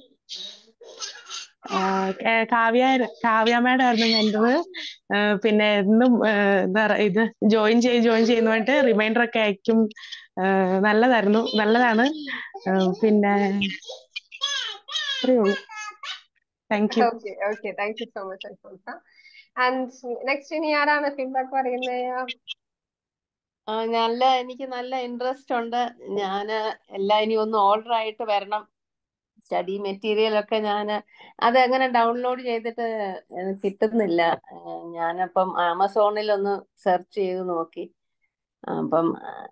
ആ, ക- കാവ്യ കാവ്യ മാഡം ആയിരുന്നു മെന്റർ പിന്നെ എന്നും ആ, എന്താ പറയാ ഇത് ജോയിൻ ചെയ്ത് ജോയിൻ ചെയ്യുന്ന പറഞ്ഞിട്ട് റിമൈൻഡർ ഒക്കെ അയക്കും ആ, നല്ലതായിരുന്നു നല്ലതാണ് ആ, പിന്നെ അത്രയേ ഉള്ളൂ thank you okay okay thank you so much Alphonsa and next ഇനി ആരാണ് ഫീഡ്ബാക്ക് പറയുന്നത് ആ, നല്ല എനിക്ക് നല്ല ഇൻട്രസ്റ്റ് ഉണ്ട് ഞാൻ എല്ലാം ഇനി ഒന്ന് ഓർഡർ ആയിട്ട് വരണം സ്റ്റഡി മെറ്റീരിയൽ ഒക്കെ ഞാൻ അതെങ്ങനെ ഡൗൺലോഡ് ചെയ്തിട്ട് ഏഹ് കിട്ടുന്നില്ല ഏഹ് ഞാനപ്പം ആമസോണിൽ ഒന്ന് സെർച്ച് ചെയ്ത് നോക്കി അപ്പം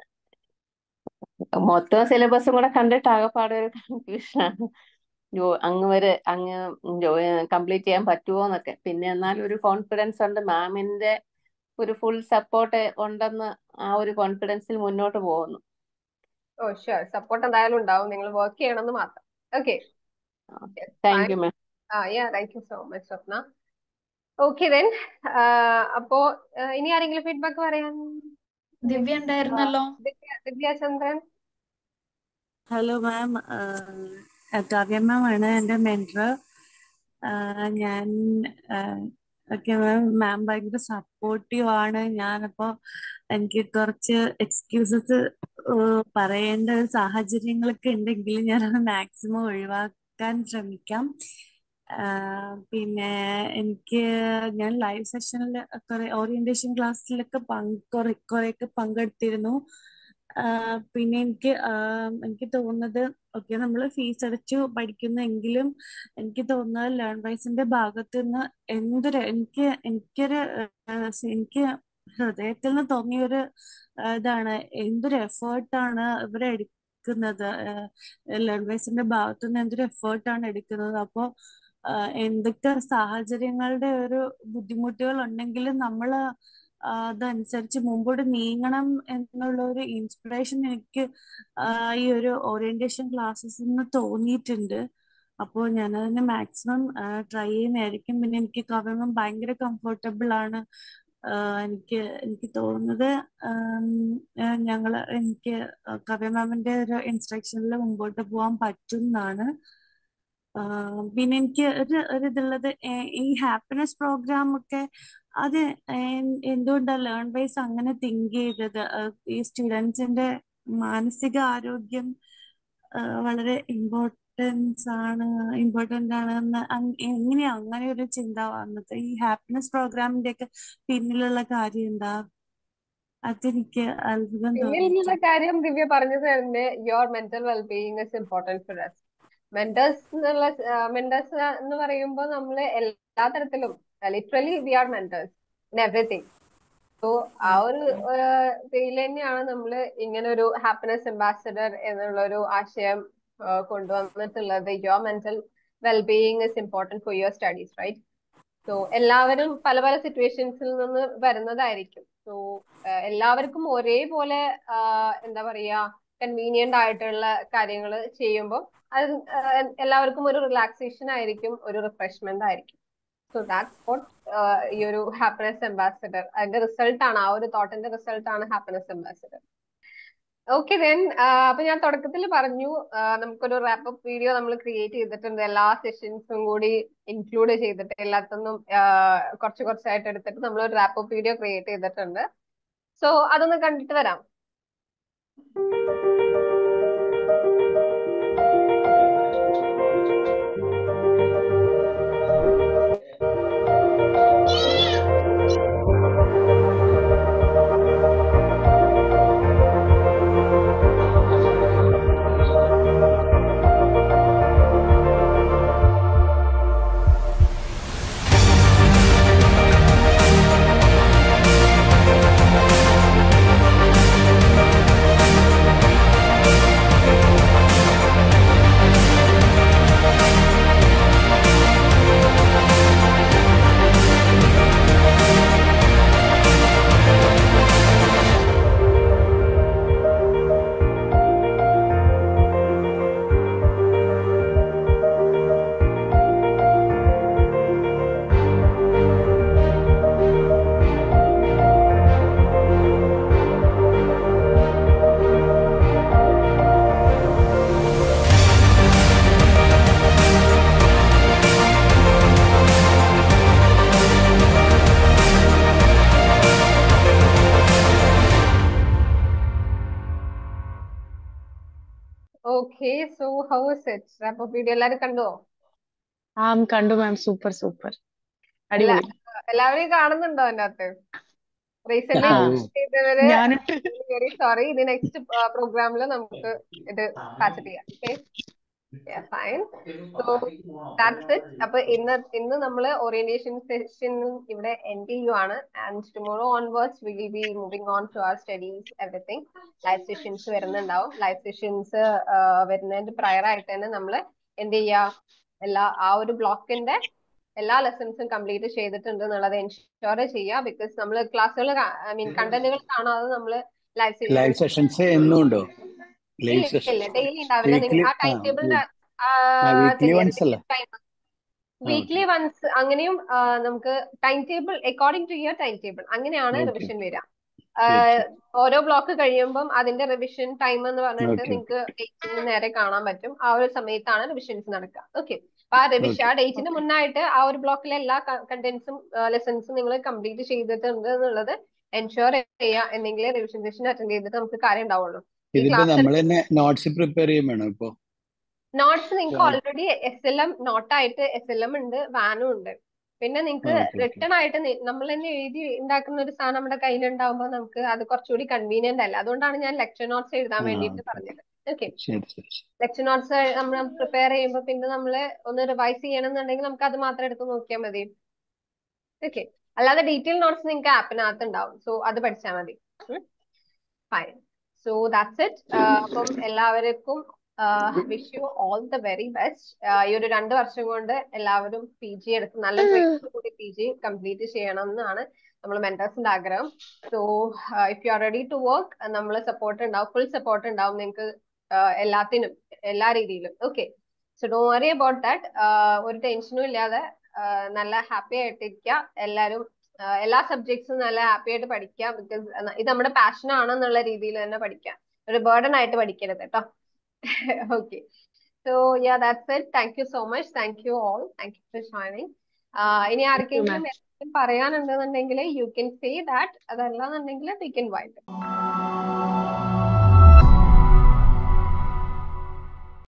ആഹ് മൊത്തം സിലബസും കൂടെ കണ്ടിട്ട് ആകെപ്പാടെ ഒരു കൺഫ്യൂഷനാണ് ജോ അങ്ങ് വരെ അങ്ങ് കംപ്ലീറ്റ് ചെയ്യാൻ പറ്റുമോ എന്നൊക്കെ പിന്നെ എന്നാലും ഒരു കോൺഫിഡൻസ് ഉണ്ട് മാമിന്റെ ഒരു ഫുൾ സപ്പോർട്ട് ഉണ്ടെന്ന് ആ ഒരു കോൺഫിഡൻസിൽ മുന്നോട്ട് പോകുന്നു ഓ ഷുവർ സപ്പോർട്ട് എന്തായാലും ഉണ്ടാവും നിങ്ങൾ വർക്ക് ചെയ്യണമെന്ന് മാത്രം okay thank you ma'am ah yeah thank you so much Swapna okay then അപ്പോ ആ, ഇനി ആരെങ്കിലും ഫീഡ്ബാക്ക് പറയാൻ ദിവ്യ ഉണ്ടായിരുന്നല്ലോ ദിവ്യ ദിവ്യാചന്ദ്രൻ ഹലോ മാം കാവ്യ മാം ആണ് എൻ്റെ മെൻറ്റർ ഞാൻ ഓക്കെ മാം മാം ഭയങ്കര സപ്പോർട്ടീവ് ആണ് ഞാനപ്പോൾ എനിക്ക് കുറച്ച് എക്സ്ക്യൂസസ് പറയേണ്ട ഒരു സാഹചര്യങ്ങളൊക്കെ ഉണ്ടെങ്കിൽ ഞാനത് മാക്സിമം ഒഴിവാക്കാൻ ശ്രമിക്കാം ആഹ് പിന്നെ എനിക്ക് ഞാൻ ലൈവ് സെഷനിൽ കുറെ ഓറിയന്റേഷൻ ക്ലാസ്സിലൊക്കെ പങ്ക് കുറെ കുറെയൊക്കെ പങ്കെടുത്തിരുന്നു ആഹ് പിന്നെ എനിക്ക് ആഹ് എനിക്ക് തോന്നുന്നത് ഓക്കെ നമ്മൾ ഫീസ് അടച്ചു പഠിക്കുന്നെങ്കിലും എനിക്ക് തോന്നുന്നത് ലേൺ വൈസിന്റെ ഭാഗത്ത് നിന്ന് എന്തൊരു എനിക്ക് എനിക്കൊരു ആഹ് എനിക്ക് ഹൃദയത്തിൽ നിന്ന് തോന്നിയൊരു ആഹ് ഇതാണ് എന്തൊരു എഫേർട്ടാണ് ഇവരെ എടുക്കുന്നത് ലേൺ വൈസിന്റെ ഭാഗത്തു നിന്ന് എന്തൊരു എഫേർട്ടാണ് എടുക്കുന്നത് അപ്പോൾ എന്തൊക്കെ സാഹചര്യങ്ങളുടെ ഒരു ബുദ്ധിമുട്ടുകൾ ഉണ്ടെങ്കിലും നമ്മൾ അതനുസരിച്ച് മുമ്പോട്ട് നീങ്ങണം എന്നുള്ള ഒരു ഇൻസ്പിറേഷൻ എനിക്ക് ആ, ഈ ഒരു ഓറിയന്റേഷൻ ക്ലാസ്സസിൽ നിന്ന് തോന്നിയിട്ടുണ്ട് അപ്പോൾ ഞാൻ അതിന് മാക്സിമം ട്രൈ ചെയ്യുന്നതായിരിക്കും പിന്നെ എനിക്ക് കവയം ഭയങ്കര കംഫർട്ടബിൾ ആണ് ആ, എനിക്ക് എനിക്ക് തോന്നുന്നത് ഞങ്ങൾ എനിക്ക് കവ്യ മാമിന്റെ ഒരു ഇൻസ്ട്രക്ഷനിൽ മുമ്പോട്ട് പോകാൻ പറ്റും എന്നാണ് ആഹ് പിന്നെ എനിക്ക് ഒരു ഒരു ഇതുള്ളത് ഏഹ് ഈ ഹാപ്പിനെസ് പ്രോഗ്രാം ഒക്കെ അത് എൻ- എന്തുകൊണ്ടാ ലേൺ ബേസ് അങ്ങനെ തിങ്ക് ചെയ്തത് ആഹ് ഈ സ്റ്റുഡൻസിന്റെ മാനസിക ആരോഗ്യം ആഹ് വളരെ ഇമ്പോർട്ടൻസ് ആണ് ഇമ്പോർട്ടന്റ് ആണെന്ന് അങ് എങ്ങനെയാ അങ്ങനെ ഒരു ചിന്ത വന്നത് ഈ ഹാപ്പിനെസ് പ്രോഗ്രാമിന്റെ ഒക്കെ പിന്നിലുള്ള കാര്യം എന്താ അതെനിക്ക് അത്ഭുതം പിന്നിലുള്ള തോന്നിച്ചു കാര്യം ദിവ്യ പറഞ്ഞത് തന്നെ your mental wellbeing is important for us mentors എന്നുള്ള മെന്റേഴ്സ് എന്ന് പറയുമ്പോൾ നമ്മൾ എല്ലാ തരത്തിലും literally we are mentors in everything so ആ ഒരു ഇതിൽ തന്നെയാണ് നമ്മൾ ഇങ്ങനെ ഒരു ഹാപ്പിനെസ് അംബാസഡർ എന്നുള്ള ഒരു ആശയം കൊണ്ടുവന്നിട്ടുള്ളത് your mental wellbeing is important for your studies right so എല്ലാവരും പല പല സിറ്റുവേഷൻസിൽ നിന്ന് വരുന്നതായിരിക്കും സോ എല്ലാവർക്കും ഒരേപോലെ എന്താ പറയാ കൺവീനിയന്റ് ആയിട്ടുള്ള കാര്യങ്ങൾ ചെയ്യുമ്പോൾ അത് എല്ലാവർക്കും ഒരു റിലാക്സേഷൻ ആയിരിക്കും ഒരു റിഫ്രഷ്മെന്റ് ആയിരിക്കും സോ ദാറ്റ്സ് വാട്ട് ഈ ഒരു ഹാപ്പിനെസ് അംബാസഡർ അതിന്റെ റിസൾട്ട് ആണ് ആ ഒരു തോട്ടിന്റെ റിസൾട്ട് ആണ് ഹാപ്പിനെസ് അംബാസഡർ ഓക്കെ ദെൻ അപ്പൊ ഞാൻ തുടക്കത്തിൽ പറഞ്ഞു നമുക്കൊരു റാപ്പപ്പ് വീഡിയോ നമ്മൾ ക്രിയേറ്റ് ചെയ്തിട്ടുണ്ട് എല്ലാ സെഷൻസും കൂടി ഇൻക്ലൂഡ് ചെയ്തിട്ട് എല്ലാത്തൊന്നും കുറച്ച് കുറച്ചായിട്ട് എടുത്തിട്ട് നമ്മൾ ഒരു റാപ്പപ്പ് വീഡിയോ ക്രിയേറ്റ് ചെയ്തിട്ടുണ്ട് സോ അതൊന്ന് കണ്ടിട്ട് വരാം okay so how is it wrap video എല്ലാരും കണ്ടോ ആ കണ്ടു മാം സൂപ്പർ സൂപ്പർ അടിപൊളി എല്ലാവരെയും കാണുന്നുണ്ടോ അതിന്റെ അകത്ത് റീസെന്റ് ആ ചെയ്തവര് ഞാനിട്ട് വെരി സോറി ഇത് നെക്സ്റ്റ് പ്രോഗ്രാമിൽ നമുക്ക് ഇത് പാച്ചപ്പ് ചെയ്യാം okay fine so that's it അപ്പൊ ഇന്ന് ഇന്ന് നമ്മൾ ഓറിയന്റേഷൻ സെഷൻ ഇവിടെ എൻഡ് ചെയ്യുവാണ് and tomorrow onwards will be moving on to our studies everything live sessions വരുന്നുണ്ടാവും ലൈവ് സെഷൻസ് വരുന്നതിന്റെ പ്രയർ ആയിട്ട് തന്നെ നമ്മൾ എന്ത് ചെയ്യാ എല്ലാ ആ ഒരു ബ്ലോക്കിന്റെ എല്ലാ ലെസൺസും കംപ്ലീറ്റ് ചെയ്തിട്ടുണ്ട് എന്നുള്ളത് എൻഷുർ ചെയ്യുക ബിക്കോസ് നമ്മൾ ക്ലാസ്സുകൾ ഐ മീൻ കണ്ടന്റുകൾ കാണാതെ നമ്മൾ ലൈവ് ലൈവ് സെഷൻസ് എന്നും ഉണ്ടോ ലൈവ് സെഷൻ ഇല്ല ഡെയിലി ഉണ്ടാവില്ല വീക്ക്ലി നിങ്ങൾ ആ ആ ടൈം ടേബിളിന്റെ വീക്ക്ലി വൺസ് അല്ലേ വീക്ക്ലി വൺസ് അങ്ങനെയും ആ, നമുക്ക് time table according to year time table അങ്ങനെയാണ് ഓക്കെ റിവിഷൻ വരിക ശരി ശരി ഓരോ ബ്ലോക്ക് കഴിയുമ്പം അതിന്റെ റിവിഷൻ ടൈം എന്ന് പറഞ്ഞിട്ട് ഓക്കെ നിങ്ങൾക്ക് ഡേറ്റിന് നേരെ കാണാൻ പറ്റും ആ ഒരു സമയത്താണ് റിവിഷൻസ് നടക്കുക ഓക്കെ അപ്പൊ ആ റിവിഷൻ ഓക്കെ ആ ഡേറ്റിന് മുന്നായിട്ട് ആ ഒരു ബ്ലോക്കിലെ എല്ലാ കണ്ടന്റ്സും ലെസൺസും നിങ്ങൾ കംപ്ലീറ്റ് ചെയ്തിട്ടുണ്ട് എന്നുള്ളത് എൻഷുർ ചെയ്യുക എന്നെങ്കിലേ റിവിഷൻ സെഷൻ അറ്റൻഡ് ചെയ്തിട്ട് നമുക്ക് കാര്യം ഉണ്ടാവുള്ളൂ ഈ ഇതിപ്പോ ക്ലാസ് നമ്മൾ തന്നെ നോട്ട്സ് പ്രിപ്പയർ ചെയ്യും വേണോ ഇപ്പോ നോട്ട്സ് നിങ്ങൾക്ക് ഓൾറെഡി എസ് എൽ എം നോട്ടായിട്ട് എസ് എൽ എം ഉണ്ട് വാനും ഉണ്ട് പിന്നെ നിങ്ങൾക്ക് ഓക്കെ ഓക്കെ റിട്ടേൺ ആയിട്ട് നമ്മൾ തന്നെ എഴുതി ഉണ്ടാക്കുന്ന ഒരു സാധനം നമ്മുടെ കയ്യിലുണ്ടാവുമ്പോൾ നമുക്ക് അത് കുറച്ചുകൂടി കൺവീനിയന്റ് അല്ല അതുകൊണ്ടാണ് ഞാൻ ലെക്ചർ നോട്ട്സ് എഴുതാൻ ആ വേണ്ടിയിട്ട് ഓക്കെ പറഞ്ഞത് ഓക്കെ ശരി ശരി ശരി ലെക്ചർ നോട്ട്സ് നമ്മൾ പ്രിപ്പയർ ചെയ്യുമ്പോൾ പിന്നെ നമ്മൾ ഒന്ന് റിവൈസ് ചെയ്യണമെന്നുണ്ടെങ്കിൽ നമുക്ക് അത് മാത്രം എടുത്ത് നോക്കിയാൽ മതി ഓക്കെ അല്ലാതെ ഡീറ്റെയിൽ നോട്ട്സ് നിങ്ങൾക്ക് ആപ്പിനകത്ത് ഉണ്ടാവും സോ അത് പഠിച്ചാൽ മതി ഫൈൻ സോ ദാറ്റ്സ് ഇറ്റ് അപ്പം എല്ലാവർക്കും wish you all the very best ഈ ഒരു രണ്ട് വർഷം കൊണ്ട് എല്ലാവരും പി ജി എടുത്ത് നല്ല ട്രെയിനിങ് കൂടി പി ജി കംപ്ലീറ്റ് ചെയ്യണം എന്നാണ് നമ്മൾ മെന്റേഴ്സിന്റെ ആഗ്രഹം so if you are ready to work നമ്മൾ സപ്പോർട്ട് ഉണ്ടാവും ഫുൾ സപ്പോർട്ട് ഉണ്ടാവും നിങ്ങൾക്ക് എല്ലാത്തിനും എല്ലാ രീതിയിലും ഓക്കെ സോ ഡോ വറി അബൌട്ട് ദാറ്റ് ഒരു ടെൻഷനും ഇല്ലാതെ ആഹ് നല്ല ഹാപ്പി ആയിട്ടിരിക്കുക എല്ലാവരും ആഹ് എല്ലാ സബ്ജക്ട്സും നല്ല ഹാപ്പി ആയിട്ട് പഠിക്കുക ബിക്കോസ് ഇത് നമ്മുടെ പാഷൻ ആണെന്നുള്ള രീതിയിൽ തന്നെ പഠിക്കുക ഒരു ബേർഡൻ ആയിട്ട് പഠിക്കരുത് കേട്ടോ okay so yeah that's it thank you so much thank you all thank you for shining ഇനി താങ്ക് യു മാം ആർക്കെങ്കിലും എന്തെങ്കിലും പറയാനുണ്ടെന്നുണ്ടെങ്കിൽ യു കെൻ സേ ദാറ്റ് അതല്ലാന്നുണ്ടെങ്കിൽ വി കെൻ വൈൻഡ്